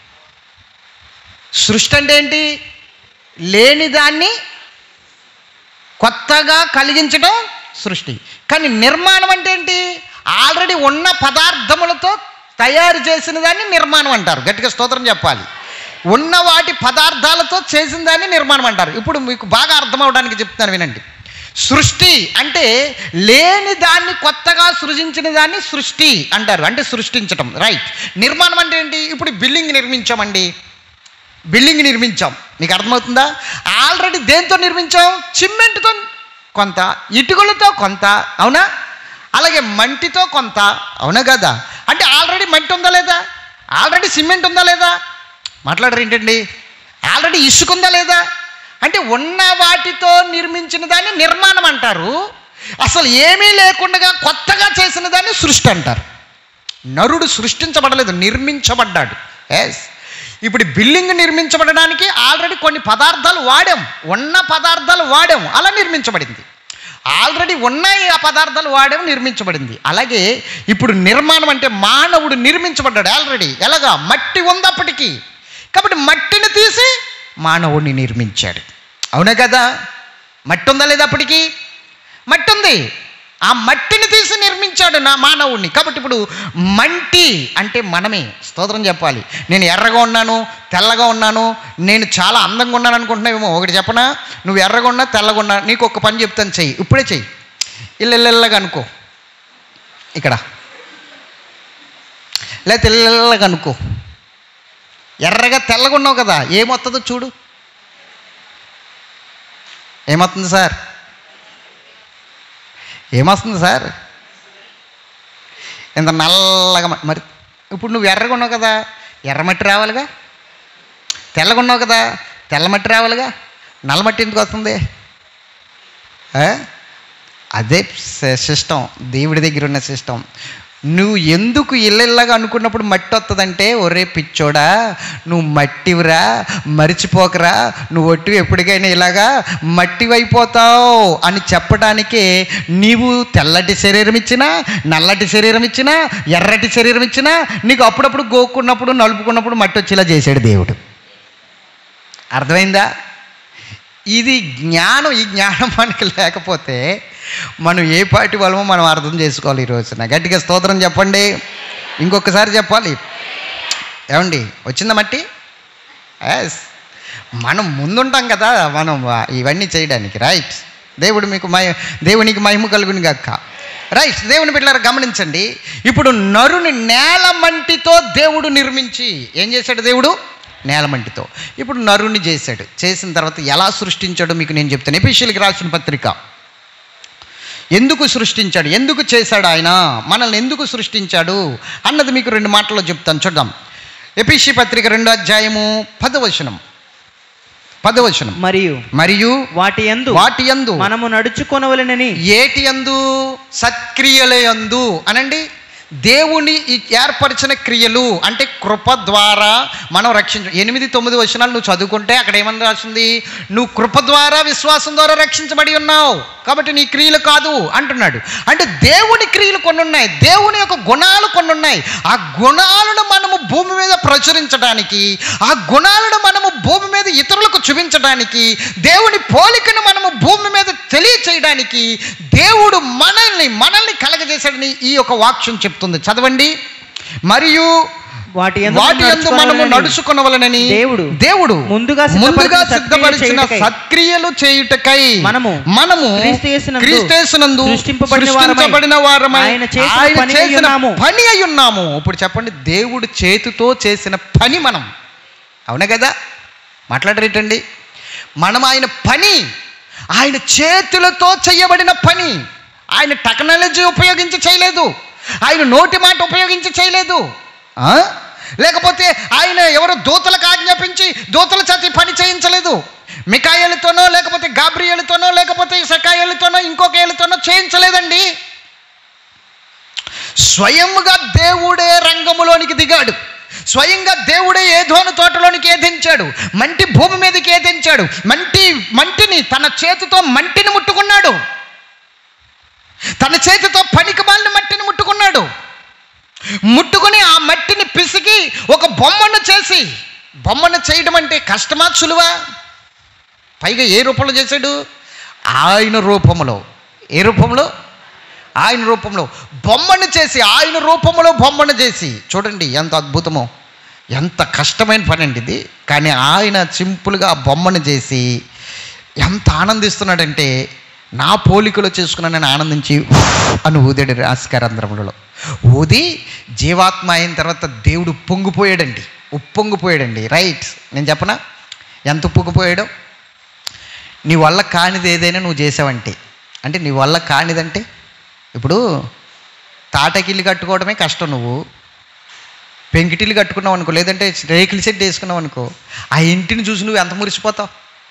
సృష్టి అంటే ఏంటి లేని దాన్ని కొత్తగా కలిగించడం సృష్టి కానీ నిర్మాణం అంటే ఏంటి ఆల్రెడీ ఉన్న పదార్థములతో తయారు చేసిన దాన్ని నిర్మాణం అంటారు గట్టిగా స్తోత్రం చెప్పాలి ఉన్న వాటి పదార్థాలతో చేసిన దాన్ని నిర్మాణం అంటారు ఇప్పుడు మీకు బాగా అర్థం అవడానికి చెప్తాను వినండి సృష్టి అంటే లేని దాన్ని కొత్తగా సృజించిన దాన్ని సృష్టి అంటారు అంటే సృష్టించటం రైట్ నిర్మాణం అంటే ఏంటి ఇప్పుడు బిల్డింగ్ నిర్మించామండి బిల్డింగ్ నిర్మించాం మీకు అర్థమవుతుందా ఆల్రెడీ దేంతో నిర్మించాం సిమెంట్తో కొంత ఇటుకలతో కొంత అవునా అలాగే మంటితో కొంత అవునా కదా అంటే ఆల్రెడీ మంటి ఉందా లేదా ఆల్రెడీ సిమెంట్ ఉందా లేదా మాట్లాడరు ఏంటండి ఆల్రెడీ ఇసుక ఉందా లేదా అంటే ఉన్న వాటితో నిర్మించిన దాన్ని నిర్మాణం అంటారు అసలు ఏమీ లేకుండా కొత్తగా చేసిన దాన్ని సృష్టి అంటారు నరుడు సృష్టించబడలేదు నిర్మించబడ్డాడు ఎస్ ఇప్పుడు బిల్డింగ్ నిర్మించబడడానికి ఆల్రెడీ కొన్ని పదార్థాలు వాడాం ఉన్న పదార్థాలు వాడాం అలా నిర్మించబడింది ఆల్రెడీ ఉన్నాయి ఆ పదార్థాలు వాడాం నిర్మించబడింది అలాగే ఇప్పుడు నిర్మాణం అంటే మానవుడు నిర్మించబడ్డాడు ఆల్రెడీ ఎలాగా మట్టి ఉంది అప్పటికి కాబట్టి మట్టిని తీసి మానవుడిని నిర్మించాడు అవునా కదా మట్టి ఉందా లేదా అప్పటికి మట్టి ఉంది ఆ మట్టిని తీసి నిర్మించాడు నా మానవుడిని కాబట్టి ఇప్పుడు మంటి అంటే మనమే స్తోత్రం చెప్పాలి నేను ఎర్రగా ఉన్నాను తెల్లగా ఉన్నాను నేను చాలా అందంగా ఉన్నాను అనుకుంటున్నావేమో ఒకటి చెప్పనా నువ్వు ఎర్రగా ఉన్నా తెల్లగా ఉన్నా నీకు ఒక పని చెప్తాను చెయ్యి ఇప్పుడే చెయ్యి ఇల్లెల్లగా అనుకో ఇక్కడ లేకపోతే ఇల్లెల్లగా అనుకో ఎర్రగా తెల్లగా ఉన్నావు కదా ఏమొస్తుందో చూడు ఏమవుతుంది సార్ ఏమొస్తుంది సార్ ఇంత నల్లగా మ- మరి ఇప్పుడు నువ్వు ఎర్రగా ఉన్నావు కదా ఎర్రమట్టి రావాలిగా తెల్లగా ఉన్నావు కదా తెల్లమట్టి రావాలిగా నల్లమట్టి ఎందుకు వస్తుంది ఆ? అదే సిస్టమ్ దేవుడి దగ్గర ఉన్న సిస్టమ్ నువ్వు ఎందుకు ఇల్లెల్లగా అనుకున్నప్పుడు మట్టి వస్తుందంటే ఒరే పిచ్చోడా నువ్వు మట్టివిరా మరిచిపోకరా నువ్వు ఒట్టివి ఎప్పటికైనా ఇలాగా మట్టివైపోతావు అని చెప్పడానికే నీవు తెల్లటి శరీరం ఇచ్చినా నల్లటి శరీరం ఇచ్చినా ఎర్రటి శరీరం ఇచ్చినా నీకు అప్పుడప్పుడు గోక్కున్నప్పుడు నలుపుకున్నప్పుడు మట్టి వచ్చేలా చేశాడు దేవుడు అర్థమైందా ఇది జ్ఞానం ఈ జ్ఞానం మనకి లేకపోతే మనం ఏ పార్టీ వాళ్ళమో మనం అర్థం చేసుకోవాలి ఈ రోజున గట్టిగా స్తోత్రం చెప్పండి ఇంకొకసారి చెప్పాలి ఏమండి వచ్చిందా మట్టి ఎస్ మనం ముందుంటాం కదా మనం ఇవన్నీ చేయడానికి రైట్ దేవుడు మీకు మయ దేవునికి మహిమ కలుగుని గాక రైట్ దేవుని బిడ్డలారా గమనించండి ఇప్పుడు నరుని నేల మంటితో దేవుడు నిర్మించి ఏం చేశాడు దేవుడు నేలమంటితో ఇప్పుడు నరుని చేశాడు చేసిన తర్వాత ఎలా సృష్టించాడో మీకు నేను చెప్తాను ఎపిషియల్కి రాసిన పత్రిక ఎందుకు సృష్టించాడు ఎందుకు చేశాడు ఆయన మనల్ని ఎందుకు సృష్టించాడు అన్నది మీకు రెండు మాటల్లో చెప్తాను చూద్దాం ఎపిషి పత్రిక రెండో అధ్యాయము పదవచనం పదవచనం మరియు మరియు వాటి యందు వాటి యందు మనము నడుచుకొనవలెనని ఏటి యందు సత్క్రియల యందు అనండి దేవుని ఈ ఏర్పరిచిన క్రియలు అంటే కృప ద్వారా మనం రక్షించ ఎనిమిది తొమ్మిది వచనాలు నువ్వు చదువుకుంటే అక్కడ ఏమని రాసింది నువ్వు కృప ద్వారా విశ్వాసం ద్వారా రక్షించబడి ఉన్నావు కాబట్టి నీ క్రియలు కాదు అంటున్నాడు అంటే దేవుని క్రియలు కొన్ని ఉన్నాయి దేవుని యొక్క గుణాలు కొన్ని ఉన్నాయి ఆ గుణాలను మనము భూమి మీద ప్రచురించడానికి ఆ గుణాలను మనము భూమి మీద ఇతరులకు చూపించడానికి దేవుని పోలికను మనము భూమి మీద తెలియచేయడానికి దేవుడు మనల్ని మనల్ని కలగజేశాడని ఈ యొక్క వాక్యం చెప్తుంది చదవండి మరియు వాటి యందు వాటి యందు మనము నడుచుకునవలనని దేవుడు దేవుడు ముందుగా ముందుగా సిద్ధపరిచిన సిద్ధపరిచిన సత్క్రియలు సత్క్రియలు చేయుటకై మనము మనము క్రీస్తు యేసునందు క్రీస్తేసునందు సృష్టింపబడిన సృష్టించబడిన వారమై ఆయన చేసిన ఆయన పని అయి చేసిన ఉన్నాము. పని అయి ఉన్నాము ఇప్పుడు చెప్పండి దేవుడు చేతితో చేసిన పని మనం అవునా కదా మాట్లాడరేటండి మనం ఆయన పని ఆయన చేతులతో చేయబడిన పని ఆయన టెక్నాలజీ ఉపయోగించి చేయలేదు ఆయన నోటి మాట ఉపయోగించి చేయలేదు ఆ? లేకపోతే ఆయన ఎవరో దూతలకు ఆజ్ఞాపించి దూతల చేతి పని చేయించలేదు మికాయలతోనో లేకపోతే గాబ్రియలతోనో లేకపోతే సకాయలతోనో ఇంకొక ఏళ్ళతోనో చేయించలేదండి స్వయంగా దేవుడే రంగములోనికి దిగాడు స్వయంగా దేవుడే ఏధోను తోటలోనికి ఏదించాడు మంటి భూమి మీదకి ఏదించాడు మంటి మంటిని తన చేతితో మంటిని ముట్టుకున్నాడు తన చేతితో పనికి మాలిన మట్టిని ముట్టుకున్నాడు ముట్టుకొని ఆ మట్టిని పిసికి ఒక బొమ్మను చేసి బొమ్మను చేయడం అంటే కష్టమా సులువా పైగా ఏ రూపంలో చేశాడు ఆయన రూపంలో ఏ రూపంలో ఆయన రూపంలో బొమ్మను చేసి ఆయన రూపంలో బొమ్మను చేసి చూడండి ఎంత అద్భుతమో ఎంత కష్టమైన పని అండి ఇది కానీ ఆయన సింపుల్గా ఆ బొమ్మను చేసి ఎంత ఆనందిస్తున్నాడంటే నా పోలికలో చేసుకున్నానని ఆనందించి అని ఊదాడు రాస్కరంధ్రములలో ఊది జీవాత్మ అయిన తర్వాత దేవుడు పొంగిపోయాడండి ఉప్పొంగిపోయాడండి రైట్ నేను చెప్పనా ఎంత ఉప్పొంగిపోయాడో నీ వల్ల కానిది ఏదైనా నువ్వు చేసావంటే అంటే నీ వల్ల కానిదంటే ఇప్పుడు తాటకిల్లు కట్టుకోవడమే కష్టం నువ్వు పెంకిటిల్లు కట్టుకున్నావు అనుకో లేదంటే రేకుల సెట్ వేసుకున్నావు అనుకో ఆ ఇంటిని చూసి నువ్వు ఎంత మురిసిపోతావు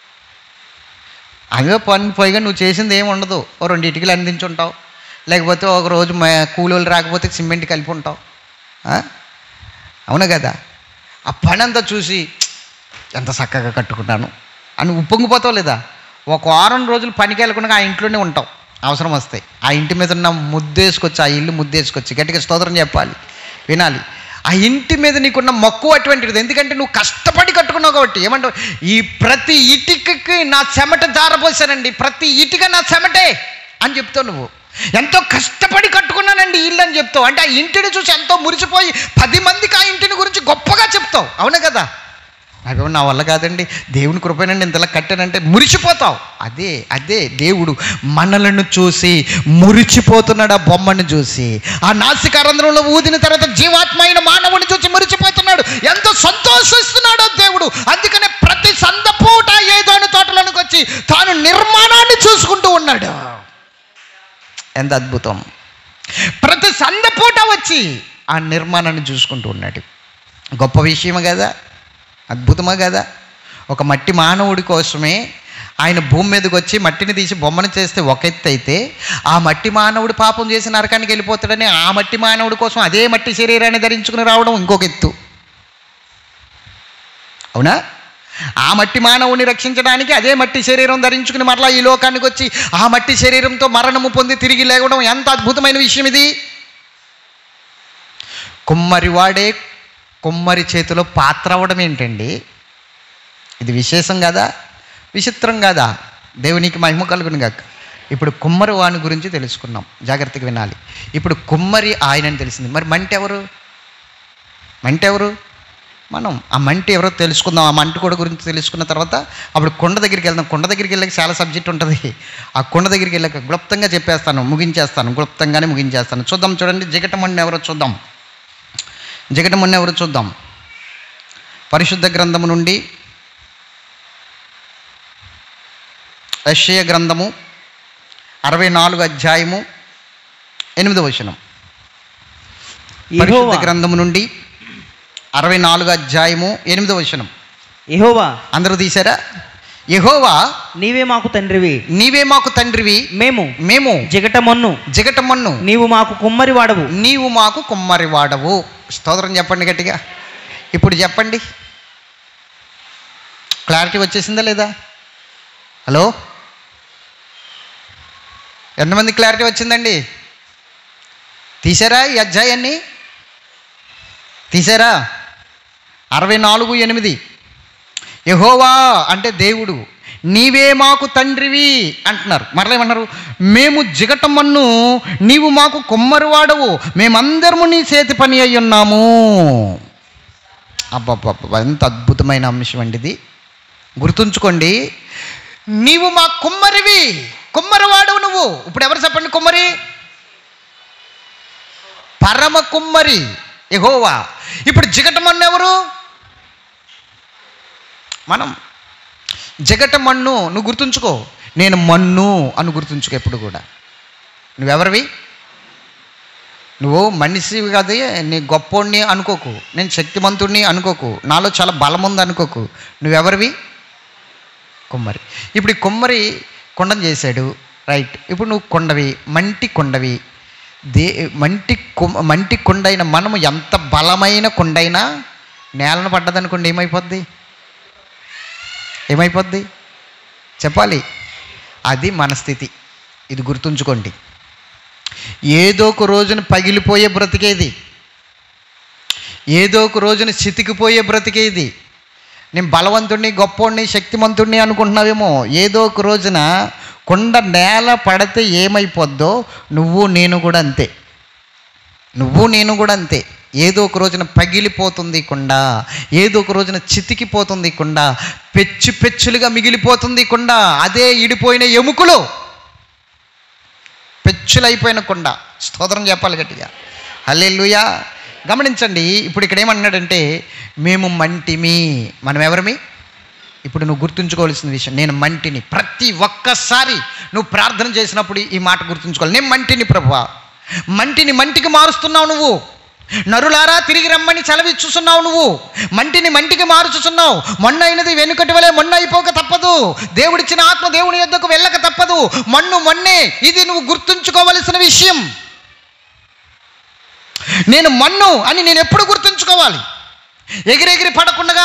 అదే పని పోయిగా నువ్వు చేసింది ఏమి ఉండదు ఓ రెండు ఇటుకలు అందించుంటావు లేకపోతే ఒక రోజు మ- కూలోళ్ళు రాకపోతే సిమెంట్ కలిపి ఉంటావు ఆ? అవును కదా ఆ పని అంతా చూసి ఎంత చక్కగా కట్టుకున్నాను అని ఉప్పొంగిపోతావు లేదా ఒక వారం రోజులు పనికి వెళ్ళకుండా ఆ ఇంట్లోనే ఉంటావు అవసరం వస్తాయి ఆ ఇంటి మీద ఉన్న ముద్దేసుకొచ్చి ఆ ఇల్లు ముద్దేసుకొచ్చి గట్టిగా స్తోత్రం చెప్పాలి వినాలి ఆ ఇంటి మీద నీకున్న మక్కువ అటువంటిది ఎందుకంటే నువ్వు కష్టపడి కట్టుకున్నావు కాబట్టి ఏమంటావు ఈ ప్రతి ఇటుకకి నా చెమట జారపోసానండి ప్రతి ఇటుక నా చెమటే అని చెప్తావు నువ్వు ఎంతో కష్టపడి కట్టుకున్నానండి ఈ ఇల్లు అని చెప్తావు అంటే ఆ ఇంటిని చూసి ఎంతో మురిసిపోయి పది మందికి ఆ ఇంటిని గురించి గొప్పగా చెప్తావు అవునా కదా అవి నా వల్ల కాదండి దేవుని కృపనండి ఇంతలా కట్టానంటే మురిచిపోతావు అదే అదే దేవుడు మనలను చూసి మురిచిపోతున్నాడు ఆ బొమ్మను చూసి ఆ నాసికారంధ్రంలో ఊదిన తర్వాత జీవాత్మైన మానవుని చూసి మురిచిపోతున్నాడు ఎంతో సంతోషిస్తున్నాడు ఆ దేవుడు అందుకనే ప్రతి సందపూట ఏదోని తోటలోనికి వచ్చి తాను నిర్మాణాన్ని చూసుకుంటూ ఉన్నాడు ఎంత అద్భుతం ప్రతి సందపూట వచ్చి ఆ నిర్మాణాన్ని చూసుకుంటూ ఉన్నాడు గొప్ప విషయమే కదా అద్భుతమా కదా ఒక మట్టి మానవుడి కోసమే ఆయన భూమి మీదకి వచ్చి మట్టిని తీసి బొమ్మను చేస్తే ఒక ఎత్తు అయితే ఆ మట్టి మానవుడు పాపం చేసి నరకానికి వెళ్ళిపోతాడని ఆ మట్టి మానవుడి కోసం అదే మట్టి శరీరాన్ని ధరించుకుని రావడం ఇంకొక ఎత్తు అవునా ఆ మట్టి మానవుని రక్షించడానికి అదే మట్టి శరీరం ధరించుకుని మరలా ఈ లోకానికి వచ్చి ఆ మట్టి శరీరంతో మరణము పొంది తిరిగి లేవడం ఎంత అద్భుతమైన విషయం ఇది కుమ్మరి వాడే కుమ్మరి చేతిలో పాత్ర అవ్వడం ఏంటండి ఇది విశేషం కదా విచిత్రం కదా దేవునికి మహిమ కలుగును గాక ఇప్పుడు కుమ్మరి వాని గురించి తెలుసుకున్నాం జాగ్రత్తగా వినాలి ఇప్పుడు కుమ్మరి ఆయనని తెలిసింది మరి మంటి ఎవరు మంటి ఎవరు మనం ఆ మంటి ఎవరో తెలుసుకుందాం ఆ మంటి కూడా గురించి తెలుసుకున్న తర్వాత అప్పుడు కొండ దగ్గరికి వెళ్దాం కొండ దగ్గరికి వెళ్ళాక చాలా సబ్జెక్ట్ ఉంటుంది ఆ కొండ దగ్గరికి వెళ్ళాక క్లుప్తంగా చెప్పేస్తాను ముగించేస్తాను క్లుప్తంగానే ముగించేస్తాను చూద్దాం చూడండి జగటమణి ఎవరో చూద్దాం జగటమణి ఎవరో చూద్దాం పరిశుద్ధ గ్రంథము నుండి యెషయ గ్రంథము అరవై నాలుగు అధ్యాయము ఎనిమిదవ వచనం పరిశుద్ధ యెహోవా గ్రంథము నుండి అరవై నాలుగు అధ్యాయము ఎనిమిదవ వచనం యెహోవా అందరూ తీశారా యెహోవా నీవే మాకు తండ్రివి నీవే మాకు తండ్రివి మేము మేము జిగటమన్ను జగటమన్ను నీవు మాకు కుమ్మరి వాడవు నీవు మాకు కుమ్మరి వాడవు స్తోత్రం చెప్పండి గట్టిగా ఇప్పుడు చెప్పండి క్లారిటీ వచ్చేసిందా లేదా హలో ఎంతమంది క్లారిటీ వచ్చిందండి తీసారా ఈ అధ్యాయాన్ని తీసారా అరవై నాలుగు ఎనిమిది యహోవా అంటే దేవుడు నీవే మాకు తండ్రివి అంటున్నారు మరలేమన్నారు మేము జిగటమన్ను నీవు మాకు కుమ్మరి వాడవు మేమందరము నీ చేతి పని అయి ఉన్నాము అబ్బబ్బబ్బ ఎంత అద్భుతమైన అంశం అండి ఇది గుర్తుంచుకోండి నీవు మా కుమ్మరివి కుమ్మరివాడవు నువ్వు ఇప్పుడు ఎవరు చెప్పండి కుమ్మరి పరమ కుమ్మరి ఎగోవా ఇప్పుడు జిగటమన్ను ఎవరు మనం జగట మన్ను నువ్వు గుర్తుంచుకో నేను మన్ను అని గుర్తుంచుకో ఎప్పుడు కూడా నువ్వెవరివి నువ్వు మనిషివి కాదు నీ గొప్పోడిని అనుకోకు నేను శక్తిమంతుడిని అనుకోకు నాలో చాలా బలం ఉంది అనుకోకు నువ్వెవరివి కుమ్మరి ఇప్పుడు ఈ కుమ్మరి కొండను చేశాడు రైట్ ఇప్పుడు నువ్వు కొండవి మంటి కొండవి దే మంటి కొ- మంటి కొండైన మనము ఎంత బలమైన కొండైనా నేలను పడ్డదనుకోండి ఏమైపోద్ది ఏమైపోద్ది చెప్పాలి అది మన స్థితి ఇది గుర్తుంచుకోండి ఏదో ఒక రోజున పగిలిపోయే బ్రతికేది ఏదో ఒక రోజున చితికిపోయే బ్రతికేది నేను బలవంతుడిని గొప్పోడిని శక్తిమంతుడిని అనుకుంటున్నావేమో ఏదో ఒక రోజున కొండ నేల పడితే ఏమైపోద్దో నువ్వు నేను కూడా అంతే నువ్వు నేను కూడా అంతే ఏదో ఒక రోజున పగిలిపోతుంది కొండ ఏదో ఒక రోజున చితికిపోతుంది కొండ పెచ్చు పెచ్చులుగా మిగిలిపోతుంది కొండ అదే ఇడిపోయిన ఎముకలు పెచ్చులైపోయిన కొండ స్తోత్రం చెప్పాలి గట్టిగా హల్లెలూయా గమనించండి ఇప్పుడు ఇక్కడ ఏమన్నాడంటే మేము మంటిమి మనం ఎవరమి ఇప్పుడు నువ్వు గుర్తుంచుకోవాల్సిన విషయం నేను మంటిని ప్రతి ఒక్కసారి నువ్వు ప్రార్థన చేసినప్పుడు ఈ మాట గుర్తుంచుకోవాలి నేను మంటిని ప్రభువా మంటిని మంటికి మారుస్తున్నావు నువ్వు నరులారా తిరిగి రమ్మని చలవిచ్చుచున్నావు నువ్వు మంటిని మంటికి మారుచుచున్నావు మొన్న అయినది వెనుకటి వలె మొన్న అయిపోక తప్పదు దేవుడిచ్చిన ఆత్మ దేవుని యొద్దకు వెళ్ళక తప్పదు మన్ను మొన్నే ఇది నువ్వు గుర్తుంచుకోవలసిన విషయం నేను మన్ను అని నేను ఎప్పుడు గుర్తుంచుకోవాలి ఎగిరెగిరి పడకుండగా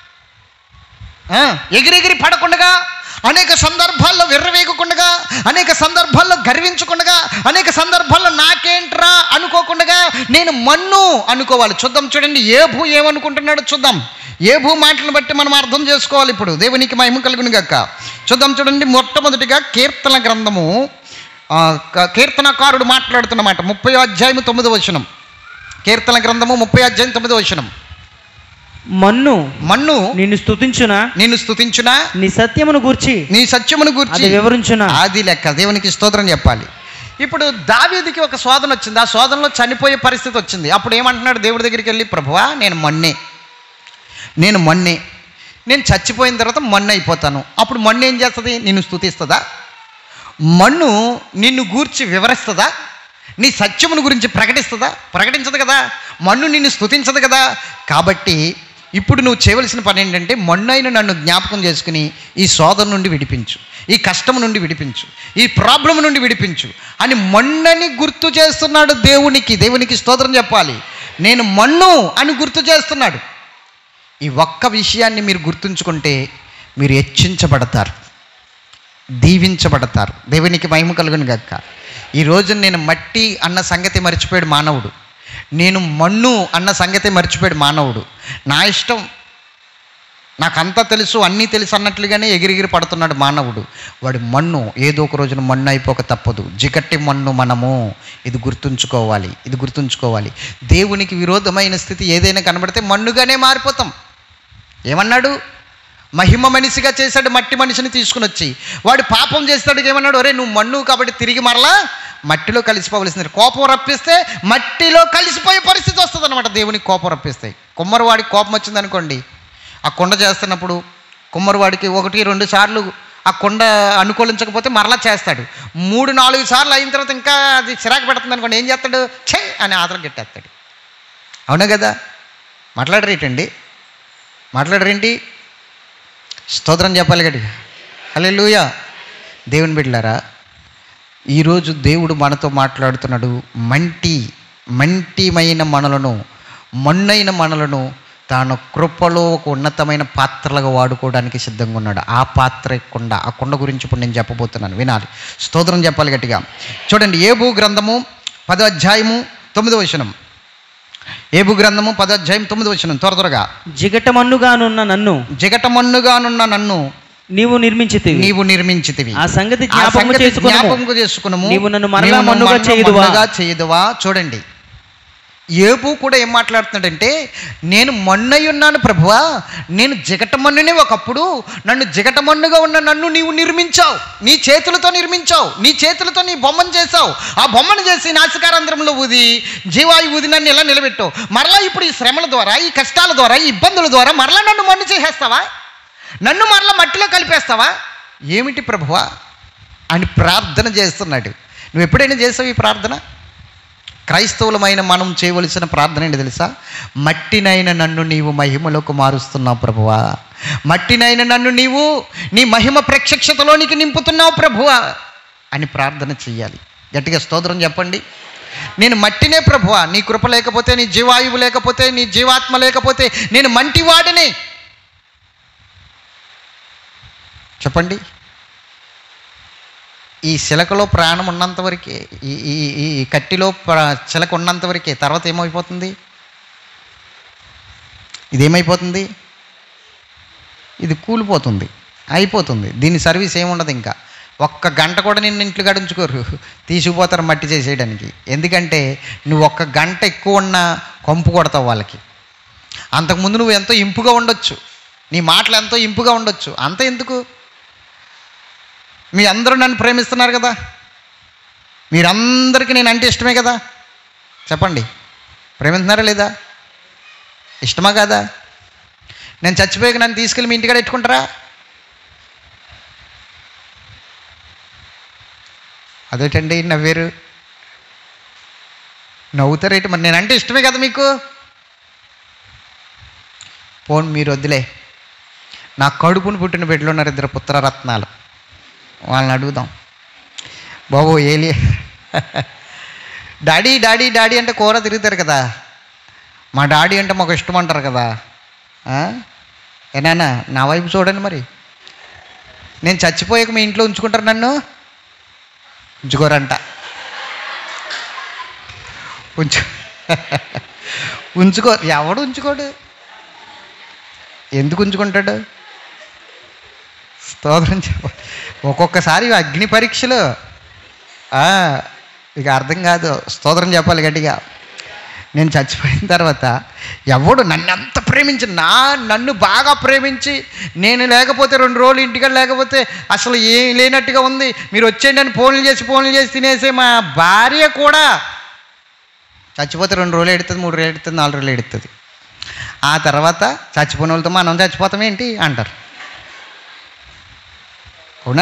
ఆ, ఎగిరెగిరి పడకుండగా అనేక సందర్భాల్లో విర్రవేగకుండగా అనేక సందర్భాల్లో గర్వించకుండగా అనేక సందర్భాల్లో నాకేంట్రా అనుకోకుండగా నేను మన్ను అనుకోవాలి చూద్దాం చూడండి ఏ భూ ఏమనుకుంటున్నాడో చూద్దాం ఏ భూ మాటలను బట్టి మనం అర్థం చేసుకోవాలి ఇప్పుడు దేవునికి మహిమ కలుగును గాక చూద్దాం చూడండి మొట్టమొదటిగా కీర్తన గ్రంథము ఆ, క- కీర్తనకారుడు మాట్లాడుతున్నమాట ముప్పై అధ్యాయము తొమ్మిదో వచనం కీర్తన గ్రంథము ముప్పై అధ్యాయం తొమ్మిదో వచనం మన్ను మన్ను నిన్ను స్తుతించునా నిన్ను స్తుతించునా నీ సత్యమును గూర్చి నీ సత్యమును అది గురించి వివరించునా అది లెక్క దేవునికి స్తోత్రం చెప్పాలి ఇప్పుడు దావీదికి ఒక శోధన వచ్చింది ఆ శోధనలో చనిపోయే పరిస్థితి వచ్చింది అప్పుడు ఏమంటున్నాడు దేవుడి దగ్గరికి వెళ్ళి ప్రభువా నేను మొన్నే నేను మొన్నే నేను చచ్చిపోయిన తర్వాత మొన్న అయిపోతాను అప్పుడు మొన్న ఏం చేస్తుంది నిన్ను స్తుతిస్తుందా మన్ను నిన్ను గూర్చి వివరిస్తుందా నీ సత్యమును గురించి ప్రకటిస్తుందా ప్రకటించదు కదా మన్ను నిన్ను స్తుతించదు కదా కాబట్టి ఇప్పుడు నువ్వు చేయవలసిన పని ఏంటంటే మొన్నైన నన్ను జ్ఞాపకం చేసుకుని ఈ శోధన నుండి విడిపించు ఈ కష్టం నుండి విడిపించు ఈ ప్రాబ్లం నుండి విడిపించు అని మొన్నని గుర్తు చేస్తున్నాడు దేవునికి దేవునికి స్తోత్రం చెప్పాలి నేను మన్ను అని గుర్తు చేస్తున్నాడు ఈ ఒక్క విషయాన్ని మీరు గుర్తుంచుకుంటే మీరు హెచ్చించబడతారు దీవించబడతారు దేవునికి మహిమ కలుగును గక్క ఈ రోజు నేను మట్టి అన్న సంగతి మర్చిపోయాడు మానవుడు నేను మన్ను అన్న సంగతి మర్చిపోయాడు మానవుడు నా ఇష్టం నాకంతా తెలుసు అన్నీ తెలుసు అన్నట్లుగానే ఎగిరిగిరి పడుతున్నాడు మానవుడు వాడి మన్ను ఏదో ఒక రోజున మన్ను అయిపోక తప్పదు జిగట్టి మన్ను మనము ఇది గుర్తుంచుకోవాలి ఇది గుర్తుంచుకోవాలి దేవునికి విరోధమైన స్థితి ఏదైనా కనబడితే మన్నుగానే మారిపోతాం ఏమన్నాడు మహిమ మనిషిగా చేశాడు మట్టి మనిషిని తీసుకుని వచ్చి వాడు పాపం చేస్తాడు ఏమన్నాడు ఒరే నువ్వు మన్ను కాబట్టి తిరిగి మరలా మట్టిలో కలిసిపోవలసింది కోపం రప్పిస్తే మట్టిలో కలిసిపోయే పరిస్థితి వస్తుంది అనమాట దేవునికి కోపం రప్పిస్తాయి కుమ్మరివాడికి కోపం వచ్చింది అనుకోండి ఆ కొండ చేస్తున్నప్పుడు కుమ్మరివాడికి ఒకటి రెండు సార్లు ఆ కొండ అనుకూలించకపోతే మరలా చేస్తాడు మూడు నాలుగు సార్లు అయిన తర్వాత ఇంకా అది చిరాకు పెడుతుంది అనుకోండి ఏం చేస్తాడు ఛే అని ఆదరం గట్టేస్తాడు అవునా కదా మాట్లాడరేటండి మాట్లాడరేంటి స్తోత్రం చెప్పాలి గట్టిగా అలే లూయ దేవుని బిడ్డలారా ఈరోజు దేవుడు మనతో మాట్లాడుతున్నాడు మంటి మంటిమైన మనలను మన్నైన మనలను తాను కృపలో ఒక ఉన్నతమైన పాత్రలుగా వాడుకోవడానికి సిద్ధంగా ఉన్నాడు ఆ పాత్ర కొండ ఆ కొండ గురించి ఇప్పుడు నేను చెప్పబోతున్నాను వినాలి స్తోత్రం చెప్పాలి గట్టిగా చూడండి ఏబు గ్రంథము పదో అధ్యాయము తొమ్మిదో వచనం ఏబు గ్రంథము పదో అధ్యాయం తొమ్మిదో వచనం త్వర త్వరగా జిగటమన్నుగానున్న నన్ను జిగటమన్నుగానున్న నన్ను నీవు నిర్మించితివి నీవు నిర్మించితివి ఆ సంగతి ఆ జ్ఞాపకము సంగతి చేసుకునుము. జ్ఞాపకము చేసుకునుము. నీవు నన్ను మరలా నీవు మన్నుగా మన్ను చేయుదువా? మన్నుగా చేయుదువా చూడండి ఏబు కూడా ఏం మాట్లాడుతున్నాడంటే నేను మొన్నై ఉన్నాను ప్రభువా నేను జిగటమన్నునే ఒకప్పుడు నన్ను జిగటమన్నుగా ఉన్న నన్ను నీవు నిర్మించావు నీ చేతులతో నిర్మించావు నీ చేతులతో నీ బొమ్మను చేసావు ఆ బొమ్మను చేసి నాసికారంధ్రంలో ఊది జీవాయు ఊది నన్ను ఇలా నిలబెట్టావు మరలా ఇప్పుడు ఈ శ్రమల ద్వారా ఈ కష్టాల ద్వారా ఈ ఇబ్బందుల ద్వారా మరలా నన్ను మన్ను చేసేస్తావా నన్ను మరలా మట్టిలో కలిపేస్తావా ఏమిటి ప్రభువా అని ప్రార్థన చేస్తున్నాడు నువ్వు ఎప్పుడైనా చేసావు ఈ ప్రార్థన క్రైస్తవులమైన మనం చేయవలసిన ప్రార్థన ఏంటి తెలుసా మట్టినైన నన్ను నీవు మహిమలోకి మారుస్తున్నావు ప్రభువా మట్టినైన నన్ను నీవు నీ మహిమ ప్రత్యక్షతలోనికి నింపుతున్నావు ప్రభువా అని ప్రార్థన చెయ్యాలి గట్టిగా స్తోత్రం చెప్పండి నేను మట్టినే ప్రభువా నీ కృప లేకపోతే నీ జీవాయువు లేకపోతే నీ జీవాత్మ లేకపోతే నేను మంటివాడిని చెప్పండి ఈ శిలకలో ప్రాణం ఉన్నంత వరకే ఈ ఈ ఈ ఈ కట్టిలో ప్ర- చిలక ఉన్నంత వరకే తర్వాత ఏమైపోతుంది ఇదేమైపోతుంది ఇది కూలిపోతుంది అయిపోతుంది దీని సర్వీస్ ఏముండదు ఇంకా ఒక్క గంట కూడా నిన్ను ఇంట్లో గడించుకోరు తీసుకుపోతారు మట్టి చేసేయడానికి ఎందుకంటే నువ్వు ఒక్క గంట ఎక్కువ ఉన్నా కంపు కొడతావు వాళ్ళకి అంతకుముందు నువ్వు ఎంతో ఇంపుగా ఉండొచ్చు నీ మాటలు ఎంతో ఇంపుగా ఉండొచ్చు అంత ఎందుకు మీ అందరూ నన్ను ప్రేమిస్తున్నారు కదా మీరందరికీ నేను అంటే ఇష్టమే కదా చెప్పండి ప్రేమిస్తున్నారా లేదా ఇష్టమా కాదా నేను చచ్చిపోయాక నన్ను తీసుకెళ్ళి మీ ఇంటికాడ పెట్టుకుంటారా అదేటండి నవ్వేరు నవ్వుతారేంటి మరి నేనంటే ఇష్టమే కదా మీకు పోన్ మీరు వద్దులే నా కడుపును పుట్టిన బిడ్డలు ఉన్నారు ఇద్దరు పుత్రరత్నాలు వాళ్ళని అడుగుదాం బాబు ఏలి డాడీ డాడీ డాడీ అంటే కూర తిరుగుతారు కదా మా డాడీ అంటే మాకు ఇష్టం అంటారు కదా ఆ? ఏనానా నా వైపు చూడండి మరి నేను చచ్చిపోయాక మీ ఇంట్లో ఉంచుకుంటారు నన్ను ఉంచుకోరంట ఉంచు ఉంచుకో ఎవడు ఉంచుకోడు ఎందుకు ఉంచుకుంటాడు స్తోత్రం చెప్ప ఒక్కొక్కసారి ఇవి అగ్ని పరీక్షలు ఆ, ఇక అర్థం కాదు స్తోత్రం చెప్పాలి గట్టిగా నేను చచ్చిపోయిన తర్వాత ఎవడు నన్ను అంత ప్రేమించి నా నన్ను బాగా ప్రేమించి నేను లేకపోతే రెండు రోజులు ఇంటికి లేకపోతే అసలు ఏం లేనట్టుగా ఉంది మీరు వచ్చేయండి అని ఫోన్లు చేసి ఫోన్లు చేసి తినేసే మా భార్య కూడా చచ్చిపోతే రెండు రోజులు ఎడుతుంది మూడు రోజులు ఎడుతుంది నాలుగు రోజులు ఎడుతుంది ఆ తర్వాత చచ్చిపోయిన వాళ్ళతో మనం చచ్చిపోతాం ఏంటి అంటారు అవునా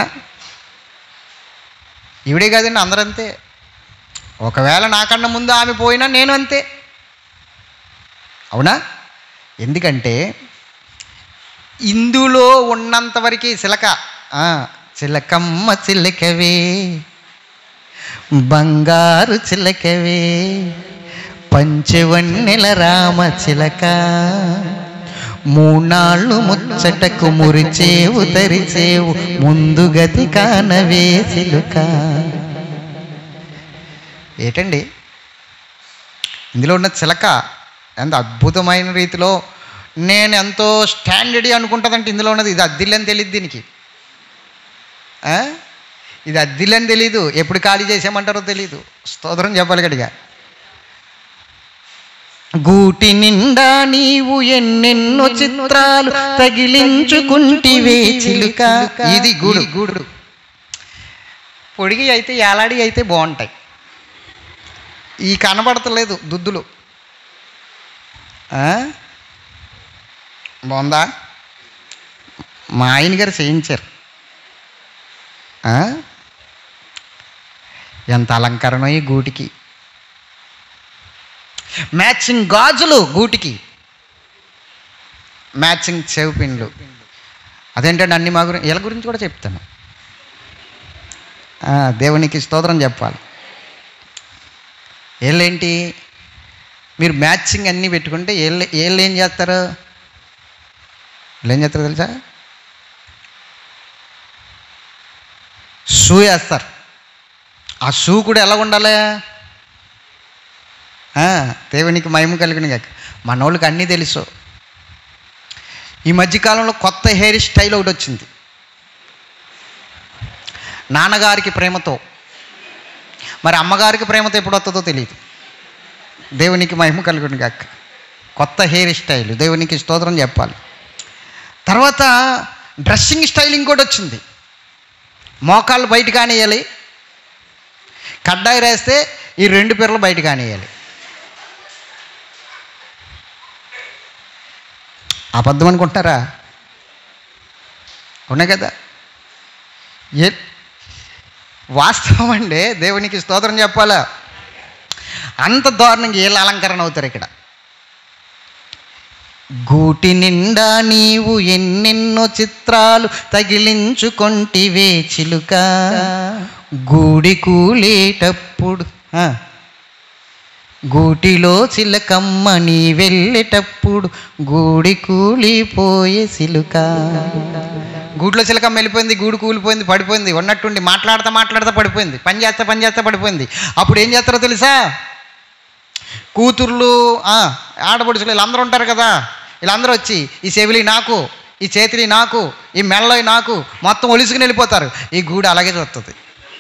ఈవిడే కాదండి అందరూ అంతే ఒకవేళ నాకన్నా ముందు ఆమె పోయినా నేను అంతే అవునా ఎందుకంటే ఇందులో ఉన్నంత వరకు చిలక ఆ, చిలకమ్మ చిలకవే బంగారు చిలకవే పంచవన్నెల రామ చిలక మూనాళ్ళు ముచ్చటకు మురిచేవు తరిచేవు ముందు గతి కానవే చిలుక ఏటండి ఇందులో ఉన్న చిలక ఎంత అద్భుతమైన రీతిలో నేను ఎంతో స్టాండర్డ్ అనుకుంటుందంటే ఇందులో ఉన్నది ఇది అద్దిల్లని తెలియదు దీనికి ఆ? ఇది అద్దిల్లని తెలీదు ఎప్పుడు ఖాళీ చేసామంటారో తెలీదు స్తోత్రం చెప్పాలి గడిగా గూటి నిండా నీవు ఎన్నెన్నో చిత్రాలు తగిలించుకుంటివే చిలుక ఇది గూడు గూడు పొడిగి అయితే ఏలాడి అయితే బాగుంటాయి ఈ కనబడతలేదు దుద్దులు ఆ? బాగుందా మా ఆయన గారు చేయించారు ఆ? ఎంత అలంకరణ ఈ గూటికి మ్యాచింగ్ గాజులు గూటికి మ్యాచింగ్ చెవి పిన్లు అదేంటంటే అన్ని మా గురించి వీళ్ళ గురించి కూడా చెప్తాను ఆ, దేవునికి స్తోత్రం చెప్పాలి వీళ్ళేంటి మీరు మ్యాచింగ్ అన్నీ పెట్టుకుంటే వీళ్ళు వీళ్ళు ఏం చేస్తారు వీళ్ళు ఏం చేస్తారు తెలుసా షూ వేస్తారు ఆ షూ కూడా ఎలా ఉండాలి ఆ, దేవునికి మహిమ కలిగిన గాక మనోళ్ళకి అన్నీ తెలుసు ఈ మధ్యకాలంలో కొత్త హెయిర్ స్టైల్ ఒకటి వచ్చింది నాన్నగారికి ప్రేమతో మరి అమ్మగారికి ప్రేమతో ఎప్పుడు వస్తుందో తెలియదు దేవునికి మహిమ కలుగును గాక కొత్త హెయిర్ స్టైల్ దేవునికి స్తోత్రం చెప్పాలి తర్వాత డ్రెస్సింగ్ స్టైల్ ఇంకోటి వచ్చింది మోకాళ్ళు బయట కానియాలి కడ్డాయి రాస్తే ఈ రెండు పిర్రలు బయట కానియాలి అబద్ధం అనుకుంటారా ఉన్నాయి కదా ఏ వాస్తవం అండి దేవునికి స్తోత్రం చెప్పాలా అంత దారుణంగా వీళ్ళ అలంకరణ అవుతారు ఇక్కడ గూటి నిండా నీవు ఎన్నెన్నో చిత్రాలు తగిలించుకొంటివే చిలుక గూడి కూలేటప్పుడు ఆ, గూటిలో చిలకమ్మ నీ వెళ్ళేటప్పుడు గూడి కూలిపోయే చిలుక గూట్లో చిలకమ్మ వెళ్ళిపోయింది గూడు కూలిపోయింది పడిపోయింది ఉన్నట్టుండి మాట్లాడతా మాట్లాడతా పడిపోయింది పని చేస్తా పని చేస్తా పడిపోయింది అప్పుడు ఏం చేస్తారో తెలుసా కూతుర్లు ఆ, ఆడపడుచులు వీళ్ళందరూ ఉంటారు కదా వీళ్ళందరూ వచ్చి ఈ చెవిలి నాకు ఈ చేతిలి నాకు ఈ మెళ్ళవి నాకు మొత్తం ఒలుసుకుని వెళ్ళిపోతారు ఈ గూడు అలాగే చూస్తుంది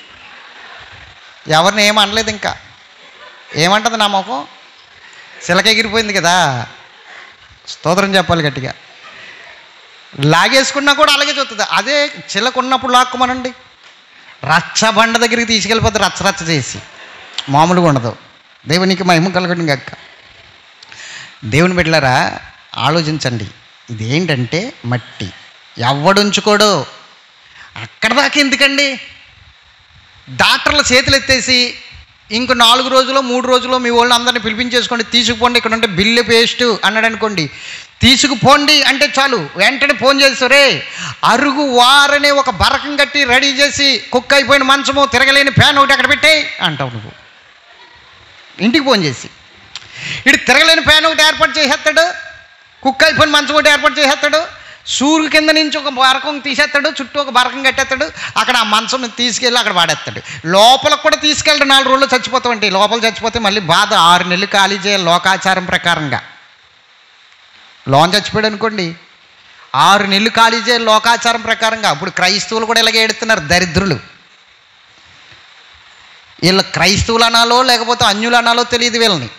ఎవరిని ఏం అనలేదు ఇంకా ఏమంటుంది నా ముఖం చిలక ఎగిరిపోయింది కదా స్తోత్రం చెప్పాలి గట్టిగా లాగేసుకున్నా కూడా అలాగే చూస్తుంది అదే చిలక ఉన్నప్పుడు లాక్కుమనండి రచ్చ బండ దగ్గరికి తీసుకెళ్ళిపోతే రచ్చ రచ్చ చేసి మామూలుగా ఉండదు దేవునికి మహిమ కలగడం గక్క దేవుని బిడ్డలారా ఆలోచించండి ఇదేంటంటే మట్టి ఎవడుంచుకోడు అక్కడ దాకా ఎందుకండి డాక్టర్ల చేతులు ఎత్తేసి ఇంకో నాలుగు రోజులు మూడు రోజులు మీ వాళ్ళని అందరిని పిలిపించేసుకోండి తీసుకుపోండి ఇక్కడ ఉంటే బిల్లు పేస్ట్ అన్నాడు అనుకోండి తీసుకుపోండి అంటే చాలు వెంటనే ఫోన్ చేస్తారే అరుగు వారనే ఒక బరకం కట్టి రెడీ చేసి కుక్ అయిపోయిన మంచము తిరగలేని ఫ్యాన్ ఒకటి అక్కడ పెట్టేయి అంటావు నువ్వు ఇంటికి ఫోన్ చేసి ఇటు తిరగలేని ఫ్యాన్ ఒకటి ఏర్పాటు చేసేస్తాడు కుక్ అయిపోయిన మంచం ఒకటి ఏర్పాటు చేసేస్తాడు సూర్యు కింద నుంచి ఒక బరకం తీసేస్తాడు చుట్టూ ఒక బరకం కట్టేస్తాడు అక్కడ ఆ మంచం తీసుకెళ్ళి అక్కడ వాడేస్తాడు లోపలకు కూడా తీసుకెళ్ళి నాలుగు రోజులు చచ్చిపోతామంటే లోపల చచ్చిపోతే మళ్ళీ బాధ ఆరు నెలలు ఖాళీ చేయాలి లోకాచారం ప్రకారంగా లోన్ చచ్చిపోయాడు అనుకోండి ఆరు నెలలు ఖాళీ చేయాలి లోకాచారం ప్రకారంగా అప్పుడు క్రైస్తవులు కూడా ఇలాగే ఎడుతున్నారు దరిద్రులు వీళ్ళ క్రైస్తవులు అనాలో లేకపోతే అన్యులు అనాలో తెలియదు వీళ్ళని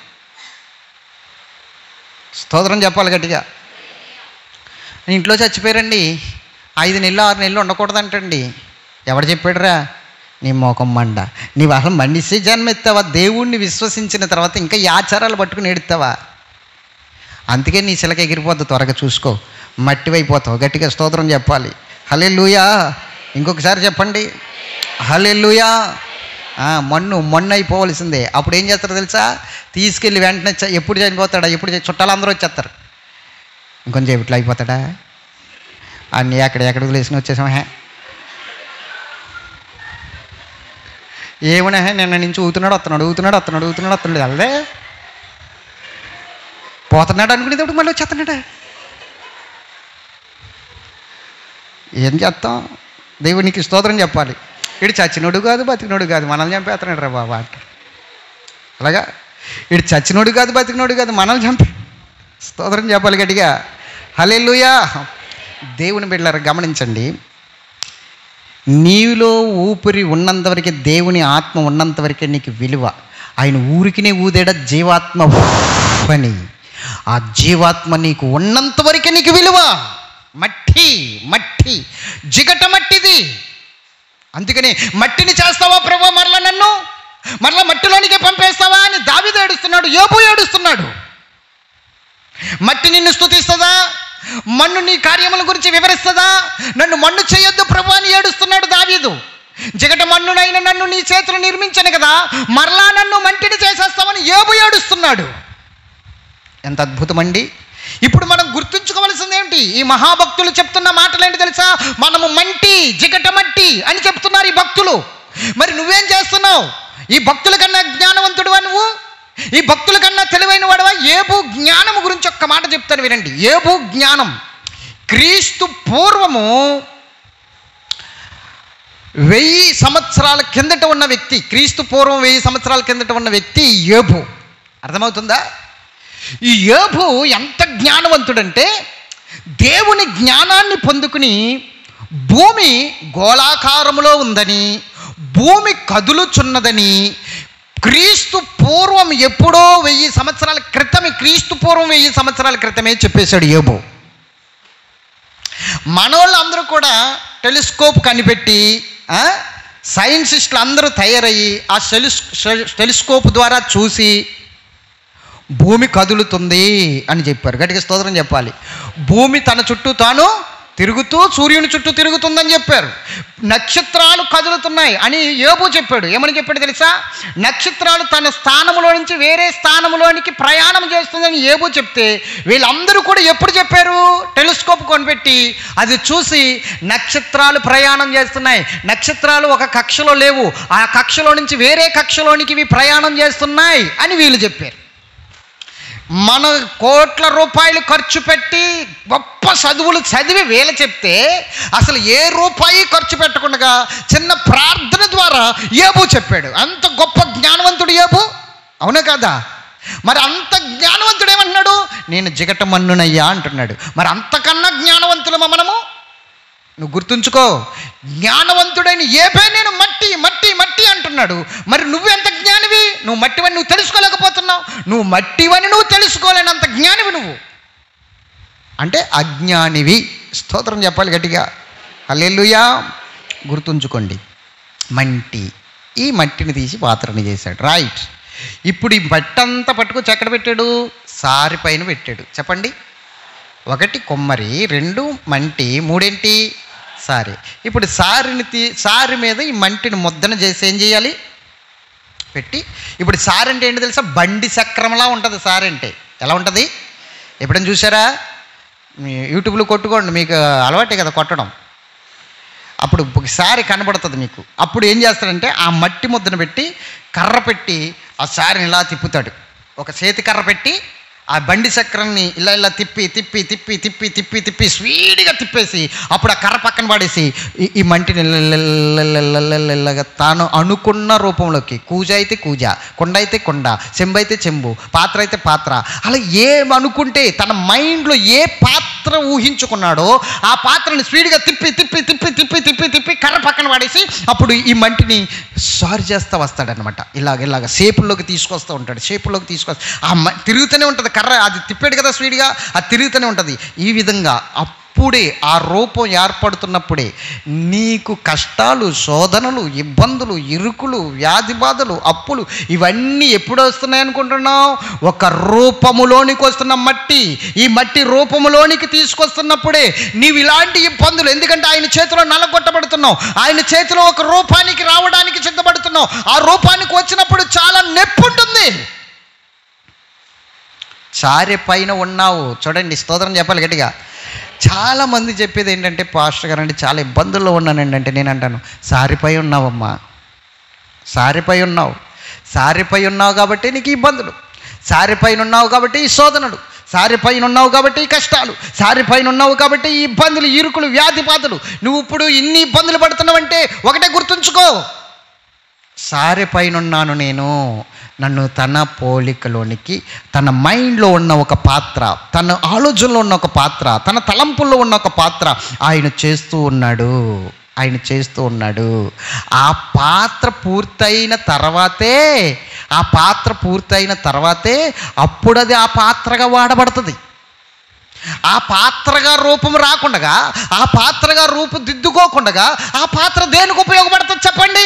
స్తోత్రం చెప్పాలి గట్టిగా ఇంట్లో చచ్చిపోయారండి ఐదు నెలలు ఆరు నెలలు ఉండకూడదంటండి ఎవడు చెప్పాడురా నీ మోకం మండ నీవు అసలు మనిషి జన్మ ఎత్తావా దేవుణ్ణి విశ్వసించిన తర్వాత ఇంకా ఈ ఆచారాలు పట్టుకుని ఎడుతావా అందుకే నీ శిలక ఎగిరిపోద్ది త్వరగా చూసుకో మట్టివైపోతావు గట్టిగా స్తోత్రం చెప్పాలి హలే లూయా ఇంకొకసారి చెప్పండి హలే లూయా మన్ను మన్ను అయిపోవలసిందే అప్పుడు ఏం చేస్తారో తెలుసా తీసుకెళ్ళి వెంటనే చ- ఎప్పుడు చనిపోతాడా ఎప్పుడు చ- చుట్టాలు అందరూ వచ్చేస్తారు ఇంకొంచెం ఇట్లా అయిపోతాడా అన్నీ అక్కడ ఎక్కడ వదిలేసుకుని వచ్చేసాం హే ఏమన్నా హే నిన్న నుంచి ఊతున్నాడు వస్తున్నాడు ఊతున్నాడు వస్తున్నాడు ఊతున్నాడు వస్తున్నాడు అల్లే పోతున్నాడు అనుకునేటప్పుడు మళ్ళీ వచ్చేస్తున్నాడా ఏం చేస్తాం దేవునికి స్తోత్రం చెప్పాలి ఇడు చచ్చినోడు కాదు బతికినోడు కాదు మనల్ని చంపేస్తున్నాడు రా బాబా అంట అలాగా ఇడు చచ్చినోడు కాదు బతికినోడు కాదు మనల్ని చంపే స్తోత్రం చెప్పాలి గట్టిగా హలెలుయా దేవుని బిడ్డలారా గమనించండి నీలో ఊపిరి ఉన్నంతవరకే దేవుని ఆత్మ ఉన్నంతవరకే నీకు విలువ ఆయన ఊరికినే ఊదేడ జీవాత్మ అని ఆ జీవాత్మ నీకు ఉన్నంతవరకే నీకు విలువ మట్టి మట్టి జిగట మట్టిది అందుకని మట్టిని చేస్తావా ప్రభు మరలా నన్ను మరలా మట్టిలోనికే పంపేస్తావా అని దావిది ఏడుస్తున్నాడు యోబు ఏడుస్తున్నాడు మట్టి నిన్ను స్తుతిస్తుందా మన్ను నీ కార్యముల గురించి వివరిస్తుందా నన్ను మన్ను చేయొద్దు ప్రభు అని ఏడుస్తున్నాడు దావీదు జగట మన్నునైన నన్ను నీ చేతులు నిర్మించను కదా మరలా నన్ను మంటిని చేసేస్తామని ఏబు ఏడుస్తున్నాడు ఎంత అద్భుతమండి ఇప్పుడు మనం గుర్తుంచుకోవలసింది ఏంటి ఈ మహాభక్తులు చెప్తున్న మాటలేంటి తెలుసా మనము మంటి జిగట మట్టి అని చెప్తున్నారు ఈ భక్తులు మరి నువ్వేం చేస్తున్నావు ఈ భక్తుల కన్నా జ్ఞానవంతుడువా నువ్వు ఈ భక్తుల కన్నా తెలివైన వాడువా ఏబు జ్ఞానము గురించి ఒక్క మాట చెప్తాను వినండి ఏబు జ్ఞానం క్రీస్తు పూర్వము వెయ్యి సంవత్సరాల కిందట ఉన్న వ్యక్తి క్రీస్తు పూర్వం వెయ్యి సంవత్సరాల కిందట ఉన్న వ్యక్తి యోబు అర్థమవుతుందా ఈ యోబు ఎంత జ్ఞానవంతుడంటే దేవుని జ్ఞానాన్ని పొందుకుని భూమి గోళాకారములో ఉందని భూమి కదులుచున్నదని క్రీస్తు పూర్వం ఎప్పుడో వెయ్యి సంవత్సరాల క్రితమే క్రీస్తు పూర్వం వెయ్యి సంవత్సరాల క్రితమే చెప్పేశాడు యోబు మనోళ్ళు అందరూ కూడా టెలిస్కోప్ కనిపెట్టి ఆ, సైన్సిస్టులు అందరూ తయారయ్యి ఆ టెలిస్ టెలిస్కోప్ ద్వారా చూసి భూమి కదులుతుంది అని చెప్పారు గట్టిగా స్తోత్రం చెప్పాలి భూమి తన చుట్టూ తాను తిరుగుతూ సూర్యుని చుట్టూ తిరుగుతుందని చెప్పారు నక్షత్రాలు కదులుతున్నాయి అని యోబు చెప్పాడు ఏమని చెప్పాడు తెలుసా నక్షత్రాలు తన స్థానములో నుంచి వేరే స్థానములోనికి ప్రయాణం చేస్తుందని ఏబు చెప్తే వీళ్ళందరూ కూడా ఎప్పుడు చెప్పారు టెలిస్కోప్ కొనిపెట్టి అది చూసి నక్షత్రాలు ప్రయాణం చేస్తున్నాయి నక్షత్రాలు ఒక కక్షలో లేవు ఆ కక్షలో నుంచి వేరే కక్షలోనికి ఇవి ప్రయాణం చేస్తున్నాయి అని వీళ్ళు చెప్పారు మన కోట్ల రూపాయలు ఖర్చు పెట్టి గొప్ప చదువులు చదివి వీళ్ళ చెప్తే అసలు ఏ రూపాయి ఖర్చు పెట్టకుండా చిన్న ప్రార్థన ద్వారా ఏబు చెప్పాడు అంత గొప్ప జ్ఞానవంతుడు ఏబు అవునా కదా మరి అంత జ్ఞానవంతుడు ఏమంటున్నాడు నేను జిగట మన్నునయ్యా అంటున్నాడు మరి అంతకన్నా జ్ఞానవంతులమా మనము నువ్వు గుర్తుంచుకో జ్ఞానవంతుడైన ఏపే నేను మట్టి మట్టి మట్టి అంటున్నాడు మరి నువ్వెంత జ్ఞానివి నువ్వు మట్టివని నువ్వు తెలుసుకోలేకపోతున్నావు నువ్వు మట్టివని నువ్వు తెలుసుకోలేనంత జ్ఞానివి నువ్వు అంటే అజ్ఞానివి స్తోత్రం చెప్పాలి గట్టిగా అల్లెలుయా గుర్తుంచుకోండి మంటి ఈ మట్టిని తీసి పాత్రని చేశాడు రైట్ ఇప్పుడు ఈ మట్టి అంతా పట్టుకొచ్చి ఎక్కడ పెట్టాడు సారి పైన పెట్టాడు చెప్పండి ఒకటి కొమ్మరి రెండు మంటి మూడేంటి సారి ఇప్పుడు సారిని తీ సారి మీద ఈ మంటిని ముద్దన చేసి ఏం చేయాలి పెట్టి ఇప్పుడు సార్ అంటే ఏంటి తెలుసా బండి చక్రంలా ఉంటుంది సార్ అంటే ఎలా ఉంటుంది ఎప్పుడైనా చూసారా మీ యూట్యూబ్లో కొట్టుకోండి మీకు అలవాటే కదా కొట్టడం అప్పుడు ఒకసారి కనబడుతుంది మీకు అప్పుడు ఏం చేస్తాడంటే ఆ మట్టి ముద్దను పెట్టి కర్ర పెట్టి ఆ సారిని ఇలా తిప్పుతాడు ఒక చేతి కర్ర పెట్టి ఆ బండి చక్రాన్ని ఇలా ఇలా తిప్పి తిప్పి తిప్పి తిప్పి తిప్పి తిప్పి స్పీడ్గా తిప్పేసి అప్పుడు ఆ కర్ర పక్కన పడేసి ఈ- ఈ మంటిని ఇల్లగా తాను అనుకున్న రూపంలోకి కూజ అయితే కూజ కొండ అయితే కొండ చెంబు అయితే చెంబు పాత్ర అయితే పాత్ర అలా ఏమనుకుంటే తన మైండ్లో ఏ పాత్ర ఊహించుకున్నాడో ఆ పాత్రని స్పీడ్గా తిప్పి తిప్పి తిప్పి తిప్పి తిప్పి తిప్పి కర్ర పక్కన పడేసి అప్పుడు ఈ మంటిని సారీ చేస్తా వస్తాడనమాట ఇలాగ ఇలాగ షేపుల్లోకి తీసుకొస్తూ ఉంటాడు షేపుల్లోకి తీసుకొస్తా ఆ మ తిరుగుతూనే ఉంటుంది కర్ర అది తిప్పాడు కదా స్పీడ్గా అది తిరుగుతూనే ఉంటుంది ఈ విధంగా అప్పుడే ఆ రూపం ఏర్పడుతున్నప్పుడే నీకు కష్టాలు శోధనలు ఇబ్బందులు ఇరుకులు వ్యాధి బాధలు అప్పులు ఇవన్నీ ఎప్పుడు వస్తున్నాయి అనుకుంటున్నావు ఒక రూపములోనికి వస్తున్న మట్టి ఈ మట్టి రూపములోనికి తీసుకొస్తున్నప్పుడే నీవు ఇలాంటి ఇబ్బందులు ఎందుకంటే ఆయన చేతిలో నలగొట్టబడుతున్నావు ఆయన చేతిలో ఒక రూపానికి రావడానికి సిద్ధపడుతున్నావు ఆ రూపానికి వచ్చినప్పుడు చాలా నొప్పి ఉంటుంది చారె పైన ఉన్నావు చూడండి స్తోత్రం చెప్పాలి గట్టిగా చాలా మంది చెప్పేది ఏంటంటే పాస్టర్ గారు అంటే చాలా ఇబ్బందుల్లో ఉన్నానండి అంటే నేను అంటాను సారిపై ఉన్నావమ్మా సారిపై ఉన్నావు సారిపై ఉన్నావు కాబట్టి నీకు ఈ ఇబ్బందులు సారిపైన ఉన్నావు కాబట్టి ఈ శోధనలు సారిపైన ఉన్నావు కాబట్టి ఈ కష్టాలు సారిపైన ఉన్నావు కాబట్టి ఈ ఇబ్బందులు ఇరుకులు వ్యాధి బాధలు నువ్వు ఇప్పుడు ఇన్ని ఇబ్బందులు పడుతున్నావంటే ఒకటే గుర్తుంచుకో సారె పైనున్నాను నేను నన్ను తన పోలికలోనికి తన మైండ్లో ఉన్న ఒక పాత్ర తన ఆలోచనలో ఉన్న ఒక పాత్ర తన తలంపుల్లో ఉన్న ఒక పాత్ర ఆయన చేస్తూ ఉన్నాడు ఆయన చేస్తూ ఉన్నాడు ఆ పాత్ర పూర్తయిన తర్వాతే ఆ పాత్ర పూర్తయిన తర్వాతే అప్పుడు అది ఆ పాత్రగా వాడబడుతుంది ఆ పాత్రగా రూపం రాకుండగా ఆ పాత్రగా రూపు దిద్దుకోకుండగా ఆ పాత్ర దేనికి ఉపయోగపడుతుంది చెప్పండి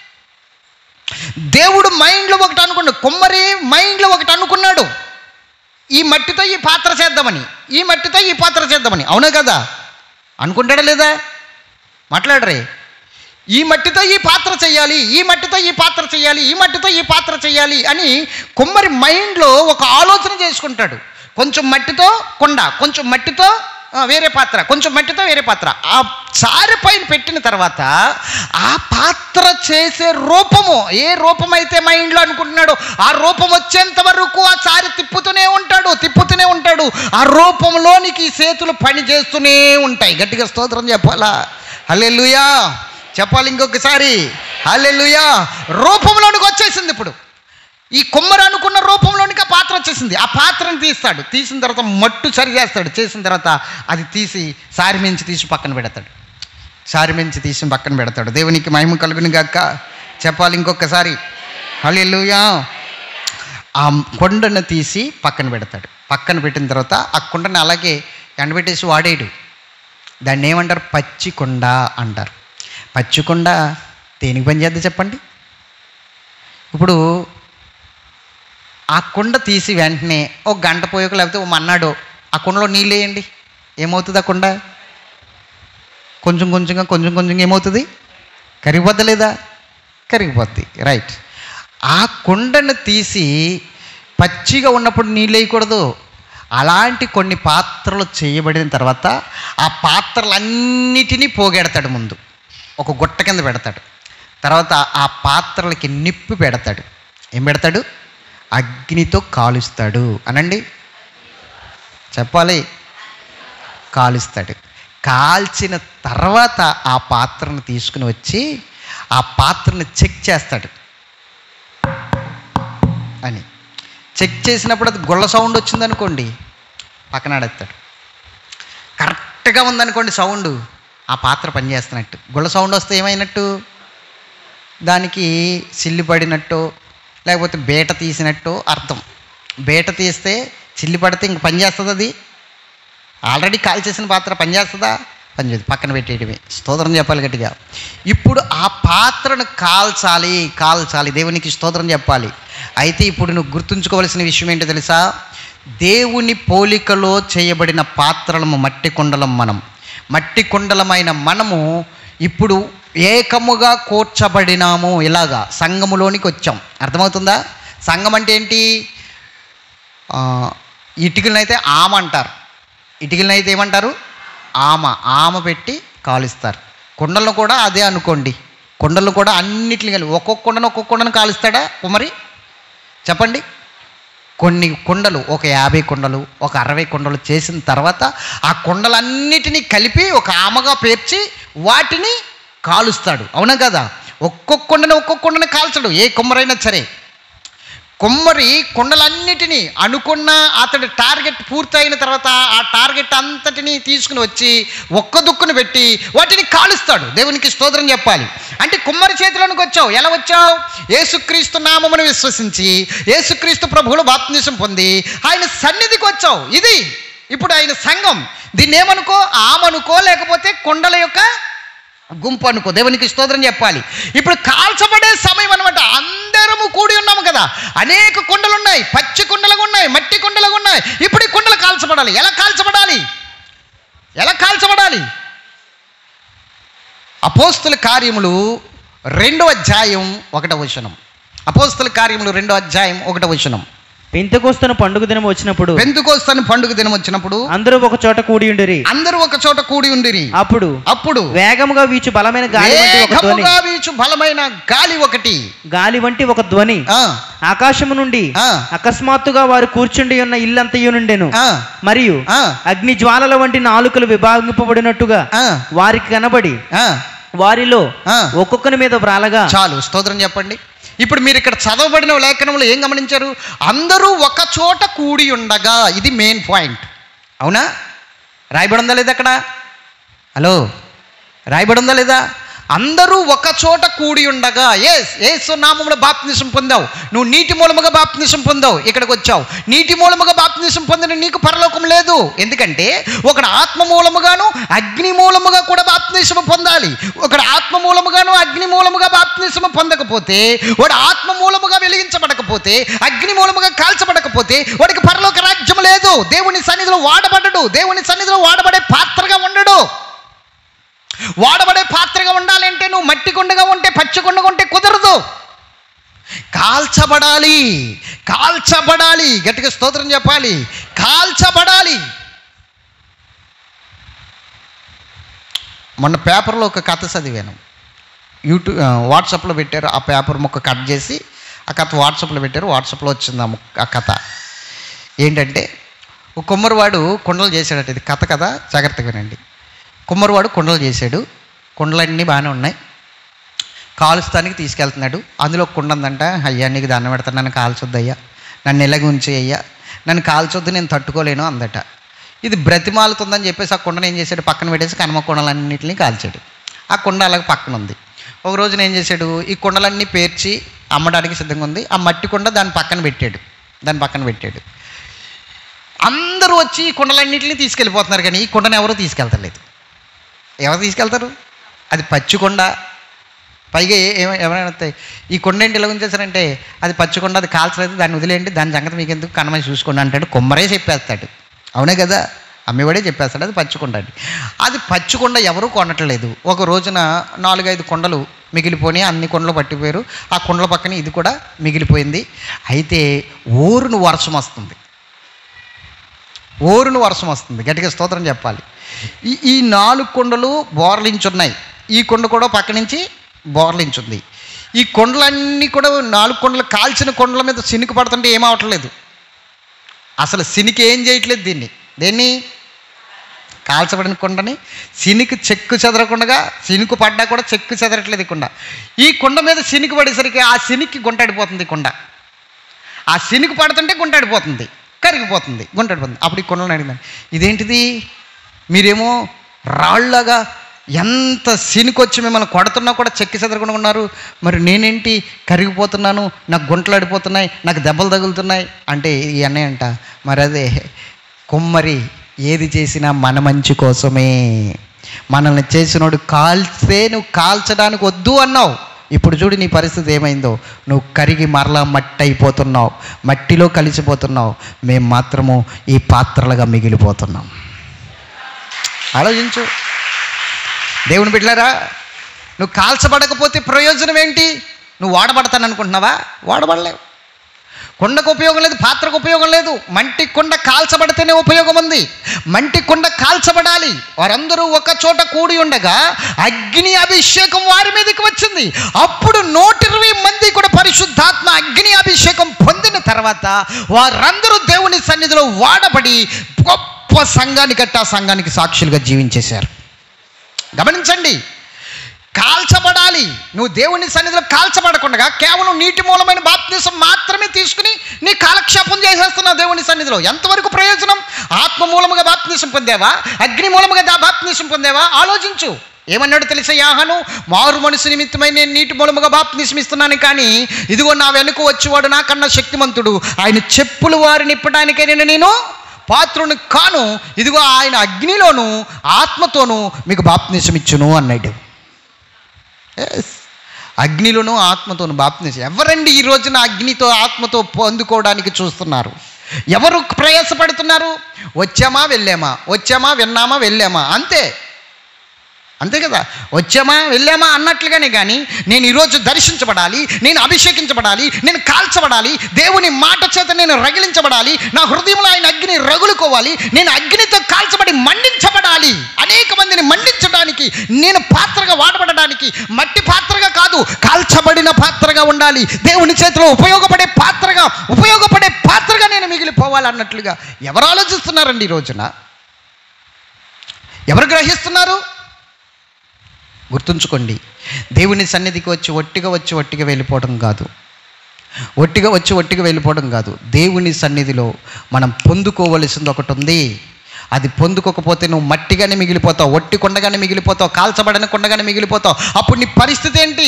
దేవుడు మైండ్లో ఒకటి అనుకున్నాడు కుమ్మరి మైండ్లో ఒకటి అనుకున్నాడు ఈ మట్టితో ఈ పాత్ర చేద్దామని ఈ మట్టితో ఈ పాత్ర చేద్దామని అవునా కదా అనుకుంటాడా లేదా మాట్లాడరే ఈ మట్టితో ఈ పాత్ర చేయాలి ఈ మట్టితో ఈ పాత్ర చేయాలి ఈ మట్టితో ఈ పాత్ర చేయాలి అని కుమ్మరి మైండ్లో ఒక ఆలోచన చేసుకుంటాడు కొంచెం మట్టితో కొండ కొంచెం మట్టితో ఆ, వేరే పాత్ర కొంచెం మట్టితో వేరే పాత్ర ఆ చారి పైన పెట్టిన తర్వాత ఆ పాత్ర చేసే రూపము ఏ రూపం అయితే మైండ్లో అనుకుంటున్నాడో ఆ రూపం వచ్చేంత వరకు ఆ చారి తిప్పుతూనే ఉంటాడు తిప్పుతూనే ఉంటాడు ఆ రూపంలోనికి ఈ చేతులు పని చేస్తూనే ఉంటాయి గట్టిగా స్తోత్రం చెప్పాలా హల్లెలూయా చెప్పాలి ఇంకొకసారి హల్లెలూయా రూపంలోనికి వచ్చేసింది ఇప్పుడు ఈ కుమ్మరి అనుకున్న రూపంలోనికి ఆ పాత్ర వచ్చేసింది ఆ పాత్రను తీస్తాడు తీసిన తర్వాత మట్టు సరి చేస్తాడు చేసిన తర్వాత అది తీసి సారి మించి తీసి పక్కన పెడతాడు సారి మించి తీసి పక్కన పెడతాడు దేవునికి మహిమ కలుగుని గాక చెప్పాలి ఇంకొకసారి హల్లెలూయా ఆ కొండను తీసి పక్కన పెడతాడు పక్కన పెట్టిన తర్వాత ఆ కొండను అలాగే ఎండబెట్టేసి వాడేయడు దాన్ని ఏమంటారు పచ్చి కొండ అంటారు పచ్చి కొండ దేనికి పని చేద్దాం చెప్పండి ఇప్పుడు ఆ కుండ తీసి వెంటనే ఒక గంట పోయాక లేకపోతే ఓ మన్నాడు ఆ కుండలో నీళ్ళు వేయండి ఏమవుతుంది ఆ కుండ కొంచెం కొంచెంగా కొంచెం కొంచెంగా ఏమవుతుంది కరిగిపోద్దా లేదా కరిగిపోద్ది రైట్ ఆ కుండను తీసి పచ్చిగా ఉన్నప్పుడు నీళ్ళు వేయకూడదు అలాంటి కొన్ని పాత్రలు చేయబడిన తర్వాత ఆ పాత్రలన్నిటినీ పోగెడతాడు ముందు ఒక గుట్ట కింద పెడతాడు తర్వాత ఆ పాత్రలకి నిప్పు పెడతాడు ఏం పెడతాడు అగ్నితో కాలుస్తాడు అనండి చెప్పాలి కాలుస్తాడు కాల్చిన తర్వాత ఆ పాత్రను తీసుకుని వచ్చి ఆ పాత్రను చెక్ చేస్తాడు అని చెక్ చేసినప్పుడు అది గుళ్ళ సౌండ్ వచ్చిందనుకోండి పక్కన ఆడేస్తాడు కరెక్ట్గా ఉందనుకోండి సౌండ్ ఆ పాత్ర పనిచేస్తున్నట్టు గుళ్ళ సౌండ్ వస్తే ఏమైనట్టు దానికి సిల్లి పడినట్టు లేకపోతే బేట తీసినట్టు అర్థం బేట తీస్తే చిల్లి పడితే ఇంక పని చేస్తుంది అది ఆల్రెడీ కాల్ చేసిన పాత్ర పనిచేస్తుందా పనిచేయదు పక్కన పెట్టేయడమే స్తోత్రం చెప్పాలి గట్టిగా ఇప్పుడు ఆ పాత్రను కాల్చాలి కాల్చాలి దేవునికి స్తోత్రం చెప్పాలి అయితే ఇప్పుడు నువ్వు గుర్తుంచుకోవాల్సిన విషయం ఏంటో తెలుసా దేవుని పోలికలో చేయబడిన పాత్రలము మట్టి కుండలం మనం మట్టి కుండలమైన మనము ఇప్పుడు ఏకముగా కూర్చబడినాము ఇలాగా సంఘములోనికి వచ్చాం అర్థమవుతుందా సంఘం అంటే ఏంటి ఆ, ఇటుకలనైతే ఆమ అంటారు ఇటుకలనైతే ఏమంటారు ఆమ ఆమ పెట్టి కాలుస్తారు కుండలను కూడా అదే అనుకోండి కుండలు కూడా అన్నిటిని కలిపి ఒక్కొక్క కుండను ఒక్కొక్క కుండను కాలుస్తాడా కుమరి చెప్పండి కొన్ని కుండలు ఒక యాభై కుండలు ఒక అరవై కుండలు చేసిన తర్వాత ఆ కుండలన్నిటినీ కలిపి ఒక ఆమగా పేర్చి వాటిని కాలుస్తాడు అవునా కదా ఒక్కొక్క కుండను ఒక్కొక్క కుండను కాల్చడు ఏ కుమ్మరైనా సరే కుమ్మరి కుండలన్నిటినీ అనుకున్న అతడి టార్గెట్ పూర్తయిన తర్వాత ఆ టార్గెట్ అంతటిని తీసుకుని వచ్చి ఒక్క దుక్కును పెట్టి వాటిని కాలుస్తాడు దేవునికి స్తోత్రం చెప్పాలి అంటే కుమ్మరి చేతిలోనికి వచ్చావు ఎలా వచ్చావు యేసుక్రీస్తు నామమును విశ్వసించి యేసుక్రీస్తు ప్రభువులు బాప్తిసం పొంది ఆయన సన్నిధికి వచ్చావు ఇది ఇప్పుడు ఆయన సంఘం దీన్ని ఏమనుకో ఆమనుకో లేకపోతే కొండల యొక్క గుంపు అనుకో దేవునికి స్తోత్రం చెప్పాలి ఇప్పుడు కాల్చబడే సమయం అనమాట అందరము కూడి ఉన్నాము కదా అనేక కుండలు ఉన్నాయి పచ్చి కుండలుగా ఉన్నాయి మట్టి కుండలుగా ఉన్నాయి ఇప్పుడు ఈ కుండలు కాల్చబడాలి ఎలా కాల్చబడాలి ఎలా కాల్చబడాలి అపోస్తుల కార్యములు రెండో అధ్యాయం ఒకటో వచనం అపోస్తుల కార్యములు రెండో అధ్యాయం ఒకటో వచనం పెంతకోస్తున్న పండుగ దినం వచ్చినప్పుడు పెంతుకోస్తాను పండుగ దినం వచ్చినప్పుడు అందరూ ఒక చోట కూడి ఉండిరి అందరూ ఒక చోట కూడి ఉండిరి అప్పుడు అప్పుడు వేగముగా వీచు బలమైన గాలి వంటి ఒక ధ్వని వేగముగా వీచు బలమైన గాలి ఒకటి గాలి వంటి ఒక ధ్వని ఆ ఆకాశము నుండి ఆ. అకస్మాత్తుగా వారు కూర్చుండి ఉన్న ఇల్లంతయు నుండెను ఆ, మరియు ఆ, అగ్ని జ్వాలల వంటి నాలుకలు విభాగింపబడినట్టుగా ఆ, వారికి కనబడి ఆ, వారిలో ఆ. ఒక్కొక్కని మీద వ్రాలగా చాలు స్తోత్రం చెప్పండి ఇప్పుడు మీరు ఇక్కడ చదవబడిన లేఖనంలో ఏం గమనించారు అందరూ ఒక చోట కూడి ఉండగా ఇది మెయిన్ పాయింట్ అవునా రాయబడి ఉందా లేదా అక్కడ హలో రాయబడి ఉందా లేదా అందరూ ఒక చోట కూడి ఉండగా ఎస్ ఏసు నామములో బాప్తిసం పొందావు నువ్వు నీటి మూలముగా బాప్తిసం పొందావు ఇక్కడికి వచ్చావు నీటి మూలముగా బాప్తిసం పొందిన నీకు పరలోకం లేదు ఎందుకంటే ఒకడు ఆత్మ మూలముగాను అగ్ని మూలముగా కూడా బాప్తిసం పొందాలి ఒకడు ఆత్మ మూలముగాను అగ్ని మూలముగా బాప్తిసం పొందకపోతే వాడు ఆత్మ మూలముగా వెలిగించబడకపోతే అగ్ని మూలముగా కాల్చబడకపోతే వాడికి పరలోక రాజ్యం లేదు దేవుని సన్నిధిలో వాడబడడు దేవుని సన్నిధిలో వాడబడే పాత్రగా ఉండడు వాడబడే పాత్రగా ఉండాలంటే నువ్వు మట్టి కుండగా ఉంటే పచ్చి కుండగా ఉంటే కుదరదు కాల్చబడాలి కాల్చబడాలి గట్టిగా స్తోత్రం చెప్పాలి కాల్చబడాలి మొన్న పేపర్లో ఒక కథ చదివాను యూట్యూబ్ ఆ, వాట్సాప్లో పెట్టారు ఆ పేపర్ ముక్క కట్ చేసి ఆ కథ వాట్సాప్లో పెట్టారు వాట్సాప్లో వచ్చింది ఆ ముక్క ఆ కథ ఏంటంటే ఒక కుమ్మరివాడు కుండలు చేశాడట ఇది కథ కదా జాగ్రత్తగా వినండి కుమ్మరివాడు కుండలు చేశాడు కుండలన్నీ బాగానే ఉన్నాయి కాలుస్తానికి తీసుకెళ్తున్నాడు అందులో ఒక కుండ ఉందంట అయ్యా నీకు దండం పెడతాను నన్ను కాల్చొద్దు అయ్యా నన్ను ఎలాగ ఉంచి అయ్యా నన్ను కాల్చొద్దు నేను తట్టుకోలేను అందట ఇది బ్రతిమాలుతుందని చెప్పేసి ఆ కుండను ఏం చేశాడు పక్కన పెట్టేసి కనుమ కుండలన్నింటినీ కాల్చాడు ఆ కుండ అలాగ పక్కన ఉంది ఒక రోజున ఏం చేశాడు ఈ కుండలన్నీ పేర్చి అమ్మడానికి సిద్ధంగా ఉంది ఆ మట్టి కుండ దాని పక్కన పెట్టాడు దాని పక్కన పెట్టాడు అందరూ వచ్చి ఈ కుండలన్నింటినీ తీసుకెళ్ళిపోతున్నారు కానీ ఈ కుండను ఎవరు తీసుకెళ్తలేదు ఎవరు తీసుకెళ్తారు అది పచ్చి కొండ పైగా ఏ- ఏమ- ఎవరైనా వస్తాయి ఈ కొండ ఏంటి ఇలా ఉంచేసారంటే అది పచ్చి కొండ అది కాల్చలేదు దాన్ని వదిలేయండి దాని సంగతి మీకు ఎందుకు కనమని చూసుకోండి అంటాడు కొమ్మరే చెప్పేస్తాడు అవునే కదా అమ్మేవాడే చెప్పేస్తాడు అది పచ్చి కొండ అని అది పచ్చి కొండ ఎవరూ కొనట్లేదు ఒక రోజున నాలుగైదు కొండలు మిగిలిపోయి అన్ని కొండలు పట్టిపోయారు ఆ కొండల పక్కన ఇది కూడా మిగిలిపోయింది అయితే ఊరును వర్షం వస్తుంది ఓరును వర్షం వస్తుంది గట్టిగా స్తోత్రం చెప్పాలి ఈ ఈ నాలుగు కొండలు బోర్లించున్నాయి ఈ కొండ కూడా పక్క నుంచి బోర్లించుంది ఈ కొండలన్నీ కూడా నాలుగు కొండలు కాల్చిన కొండల మీద సినుకు పడుతుంటే ఏమవట్లేదు అసలు సినికి ఏం చేయట్లేదు దీన్ని దేన్ని కాల్చబడిన కొండని సినికి చెక్కు చెదరకుండా సినుకు పడ్డా కూడా చెక్కు చెదరట్లేదు ఈ కొండ ఈ కొండ మీద సినుకు పడేసరికి ఆ సినికి గుంటాడిపోతుంది ఈ కొండ ఆ సినుకు పడుతుంటే గుంటాడిపోతుంది కరిగిపోతుంది గుంటాడిపోతుంది అప్పుడు ఈ కొండలను అడిగిందండి ఇదేంటిది మీరేమో రాళ్ళగా ఎంత సినుకొచ్చి మిమ్మల్ని కొడుతున్నా కూడా చెక్కి చెదరకుండా ఉన్నారు మరి నేనేంటి కరిగిపోతున్నాను నాకు గుంటలు ఆడిపోతున్నాయి నాకు దెబ్బలు తగులుతున్నాయి అంటే ఈ అన్నయ్య అంట మరి అదే కుమ్మరి ఏది చేసినా మన మంచి కోసమే మనల్ని చేసినోడు కాల్స్తే నువ్వు కాల్చడానికి వద్దు అన్నావు ఇప్పుడు చూడు నీ పరిస్థితి ఏమైందో నువ్వు కరిగి మరలా మట్టి అయిపోతున్నావు మట్టిలో కలిసిపోతున్నావు మేము మాత్రము ఈ పాత్రలుగా మిగిలిపోతున్నాం ఆలోచించు దేవుని బిడ్డలారా నువ్వు కాల్చబడకపోతే ప్రయోజనం ఏంటి నువ్వు వాడబడతాను అనుకుంటున్నావా వాడబడలేవు కుండకు ఉపయోగం లేదు పాత్రకు ఉపయోగం లేదు మంటి కుండ కాల్చబడితేనే ఉపయోగం ఉంది మంటి కుండ కాల్చబడాలి వారందరూ ఒక చోట కూడి ఉండగా అగ్ని అభిషేకం వారి మీదకి వచ్చింది అప్పుడు నూట ఇరవై మంది కూడా పరిశుద్ధాత్మ అగ్ని అభిషేకం పొందిన తర్వాత వారందరూ దేవుని సన్నిధిలో వాడబడి గొప్ప సంఘాన్ని కట్టి ఆ సంఘానికి సాక్షులుగా జీవించేశారు గమనించండి కాల్చబడాలి నువ్వు దేవుని సన్నిధిలో కాల్చబడకుండా కేవలం నీటి మూలమైన బాప్తిసం మాత్రమే తీసుకుని నీ కాలక్షేపం చేసేస్తున్నావు దేవుని సన్నిధిలో ఎంతవరకు ప్రయోజనం ఆత్మ మూలముగా బాప్తిసం పొందావా అగ్ని మూలముగా దా బాప్తిసం పొందావా ఆలోచించు ఏమన్నాడు తెలుసా యాహను మారు మనసు నిమిత్తమై నేను నీటి మూలముగా బాప్తిసం ఇస్తున్నాను కానీ ఇదిగో నా వెనుక వచ్చేవాడు నాకన్నా శక్తిమంతుడు ఆయన చెప్పులు వారిని ఇప్పడానికే నేను నేను పాత్రుని కాను ఇదిగో ఆయన అగ్నిలోను ఆత్మతోనూ మీకు బాప్తిసం ఇచ్చును అన్నాడు Yes. అగ్నిలోనూ ఆత్మతోను బాప్తిసం ఎవరండి ఈ రోజున అగ్నితో ఆత్మతో పొందుకోవడానికి చూస్తున్నారు ఎవరు ప్రయాసపడుతున్నారు వచ్చామా వెళ్ళామా వచ్చామా విన్నామా వెళ్ళామా అంతే అంతే కదా వచ్చామా వెళ్ళామా అన్నట్లుగానే కానీ నేను ఈరోజు దర్శించబడాలి నేను అభిషేకించబడాలి నేను కాల్చబడాలి దేవుని మాట చేత నేను రగిలించబడాలి నా హృదయంలో ఆయన అగ్ని రగులుకోవాలి నేను అగ్నితో కాల్చబడి మండించబడాలి అనేక మందిని మండించడానికి నేను పాత్రగా వాడబడడానికి మట్టి పాత్రగా కాదు కాల్చబడిన పాత్రగా ఉండాలి దేవుని చేతిలో ఉపయోగపడే పాత్రగా ఉపయోగపడే పాత్రగా నేను మిగిలిపోవాలి అన్నట్లుగా ఎవరు ఆలోచిస్తున్నారండి ఈ రోజున ఎవరు గ్రహిస్తున్నారు గుర్తుంచుకోండి దేవుని సన్నిధికి వచ్చి ఒట్టిగా వచ్చి ఒట్టిగా వెళ్ళిపోవడం కాదు ఒట్టిగా వచ్చి ఒట్టిగా వెళ్ళిపోవడం కాదు దేవుని సన్నిధిలో మనం పొందుకోవలసింది ఒకటి ఉంది అది పొందుకోకపోతే నువ్వు మట్టిగానే మిగిలిపోతావు ఒట్టి కొండగానే మిగిలిపోతావు కాల్చబడని కొండగానే మిగిలిపోతావు అప్పుడు నీ పరిస్థితి ఏంటి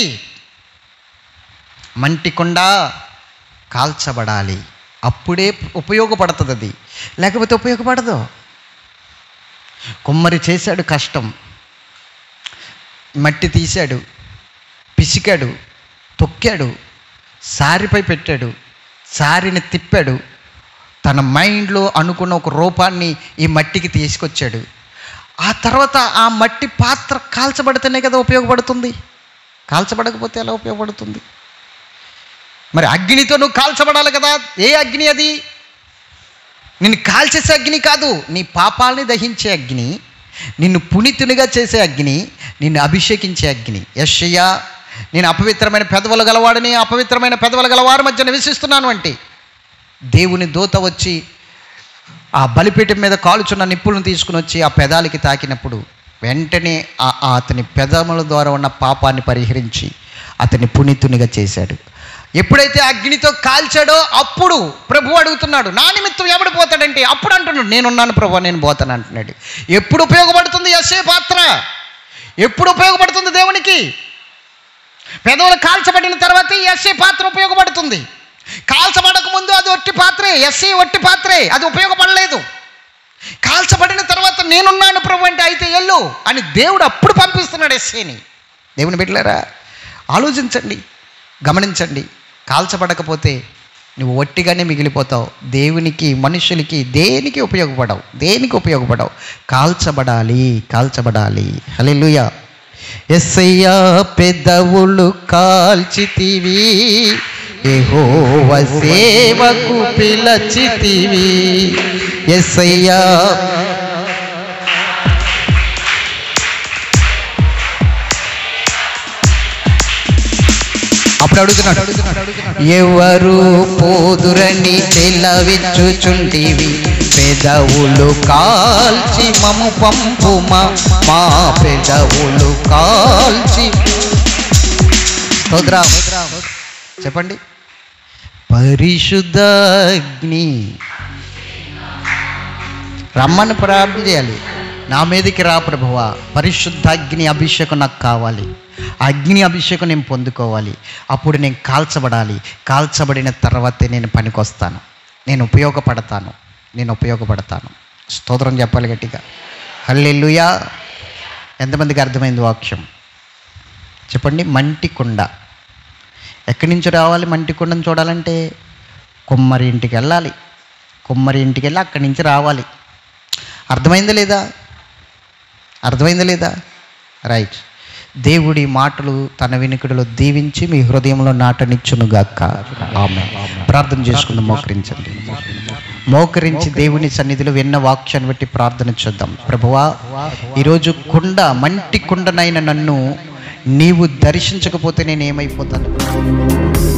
మంటి కొండ కాల్చబడాలి అప్పుడే ఉపయోగపడుతుంది అది లేకపోతే ఉపయోగపడదు కుమ్మరి చేశాడు కష్టం మట్టి తీశాడు పిసికాడు తొక్కాడు సారిపై పెట్టాడు సారిని తిప్పాడు తన మైండ్లో అనుకున్న ఒక రూపాన్ని ఈ మట్టికి తీసుకొచ్చాడు ఆ తర్వాత ఆ మట్టి పాత్ర కాల్చబడితేనే కదా ఉపయోగపడుతుంది కాల్చబడకపోతే ఎలా ఉపయోగపడుతుంది మరి అగ్నితో నువ్వు కాల్చబడాలి కదా ఏ అగ్ని అది నిన్ను కాల్చేసే అగ్ని కాదు నీ పాపాలని దహించే అగ్ని నిన్ను పునీతునిగా చేసే అగ్ని నిన్ను అభిషేకించే అగ్ని యషయ్యా నేను అపవిత్రమైన పెదవులు గలవాడిని అపవిత్రమైన పెదవులు గలవారి మధ్య నివసిస్తున్నాను అంటే దేవుని దూత వచ్చి ఆ బలిపీఠం మీద కాలుచున్న నిప్పులను తీసుకుని వచ్చి ఆ పెదాలకి తాకినప్పుడు వెంటనే ఆ ఆ అతని పెదముల ద్వారా ఉన్న పాపాన్ని పరిహరించి అతన్ని పునీతునిగా చేశాడు ఎప్పుడైతే అగ్నితో కాల్చాడో అప్పుడు ప్రభు అడుగుతున్నాడు నా నిమిత్తం ఎవడు పోతాడంటే అప్పుడు అంటున్నాడు నేనున్నాను ప్రభు నేను పోతాను అంటున్నాడు ఎప్పుడు ఉపయోగపడుతుంది ఎస్ఏ పాత్ర ఎప్పుడు ఉపయోగపడుతుంది దేవునికి పెదవులు కాల్చబడిన తర్వాత ఈ ఎస్ఏ పాత్ర ఉపయోగపడుతుంది కాల్చబడక ముందు అది ఒట్టి పాత్రే ఎస్ఏ ఒట్టి పాత్రే అది ఉపయోగపడలేదు కాల్చబడిన తర్వాత నేనున్నాను ప్రభు అంటే అయితే ఎల్లు అని దేవుడు అప్పుడు పంపిస్తున్నాడు ఎస్ఏని దేవుని బిడ్డలారా ఆలోచించండి గమనించండి కాల్చబడకపోతే నువ్వు ఒట్టిగానే మిగిలిపోతావు దేవునికి మనుషులకి దేనికి ఉపయోగపడవు దేనికి ఉపయోగపడవు కాల్చబడాలి కాల్చబడాలి హల్లెలూయా ఎస్సయ్యా పెదవులు కాల్చితివి ఎహోవ సేవకు పిలచితివి ఎస్సయ్యా అప్పుడు అడుగుతున్నాడు ఎవరు పోదురని తెల్లవిచ్చుచుంటివి పెదవులు కాల్చి మము పంపుమా మా పెదవులు కాల్చి స్తోత్రం. చెప్పండి పరిశుద్ధ అగ్ని రమ్మని ప్రార్థన చేయాలి నా మీదకి రా ప్రభువా పరిశుద్ధ అగ్ని అభిషేకం నాకు కావాలి ఆ అగ్ని అభిషేకం నేను పొందుకోవాలి అప్పుడు నేను కాల్చబడాలి కాల్చబడిన తర్వాతే నేను పనికొస్తాను నేను ఉపయోగపడతాను నేను ఉపయోగపడతాను స్తోత్రం చెప్పాలి గట్టిగా హల్లెలూయా ఎంతమందికి అర్థమైంది వాక్యం చెప్పండి మంటి కుండ ఎక్కడి నుంచి రావాలి మంటి కుండను చూడాలంటే కుమ్మరి ఇంటికి వెళ్ళాలి కుమ్మరి ఇంటికి వెళ్ళి అక్కడి నుంచి రావాలి అర్థమైందా లేదా అర్థమైందా లేదా రైట్ దేవుడి మాటలు తన వినికిడిలో దీవించి మీ హృదయంలో నాటనిచ్చునుగాక ఆమె ప్రార్థన చేసుకుందాం మోకరించండి మోకరించి దేవుని సన్నిధిలో విన్న వాక్యాన్ని బట్టి ప్రార్థన చేద్దాం ప్రభువా ఈరోజు కుండ మంటి కుండనైన నన్ను నీవు దర్శించకపోతే నేను ఏమైపోతాను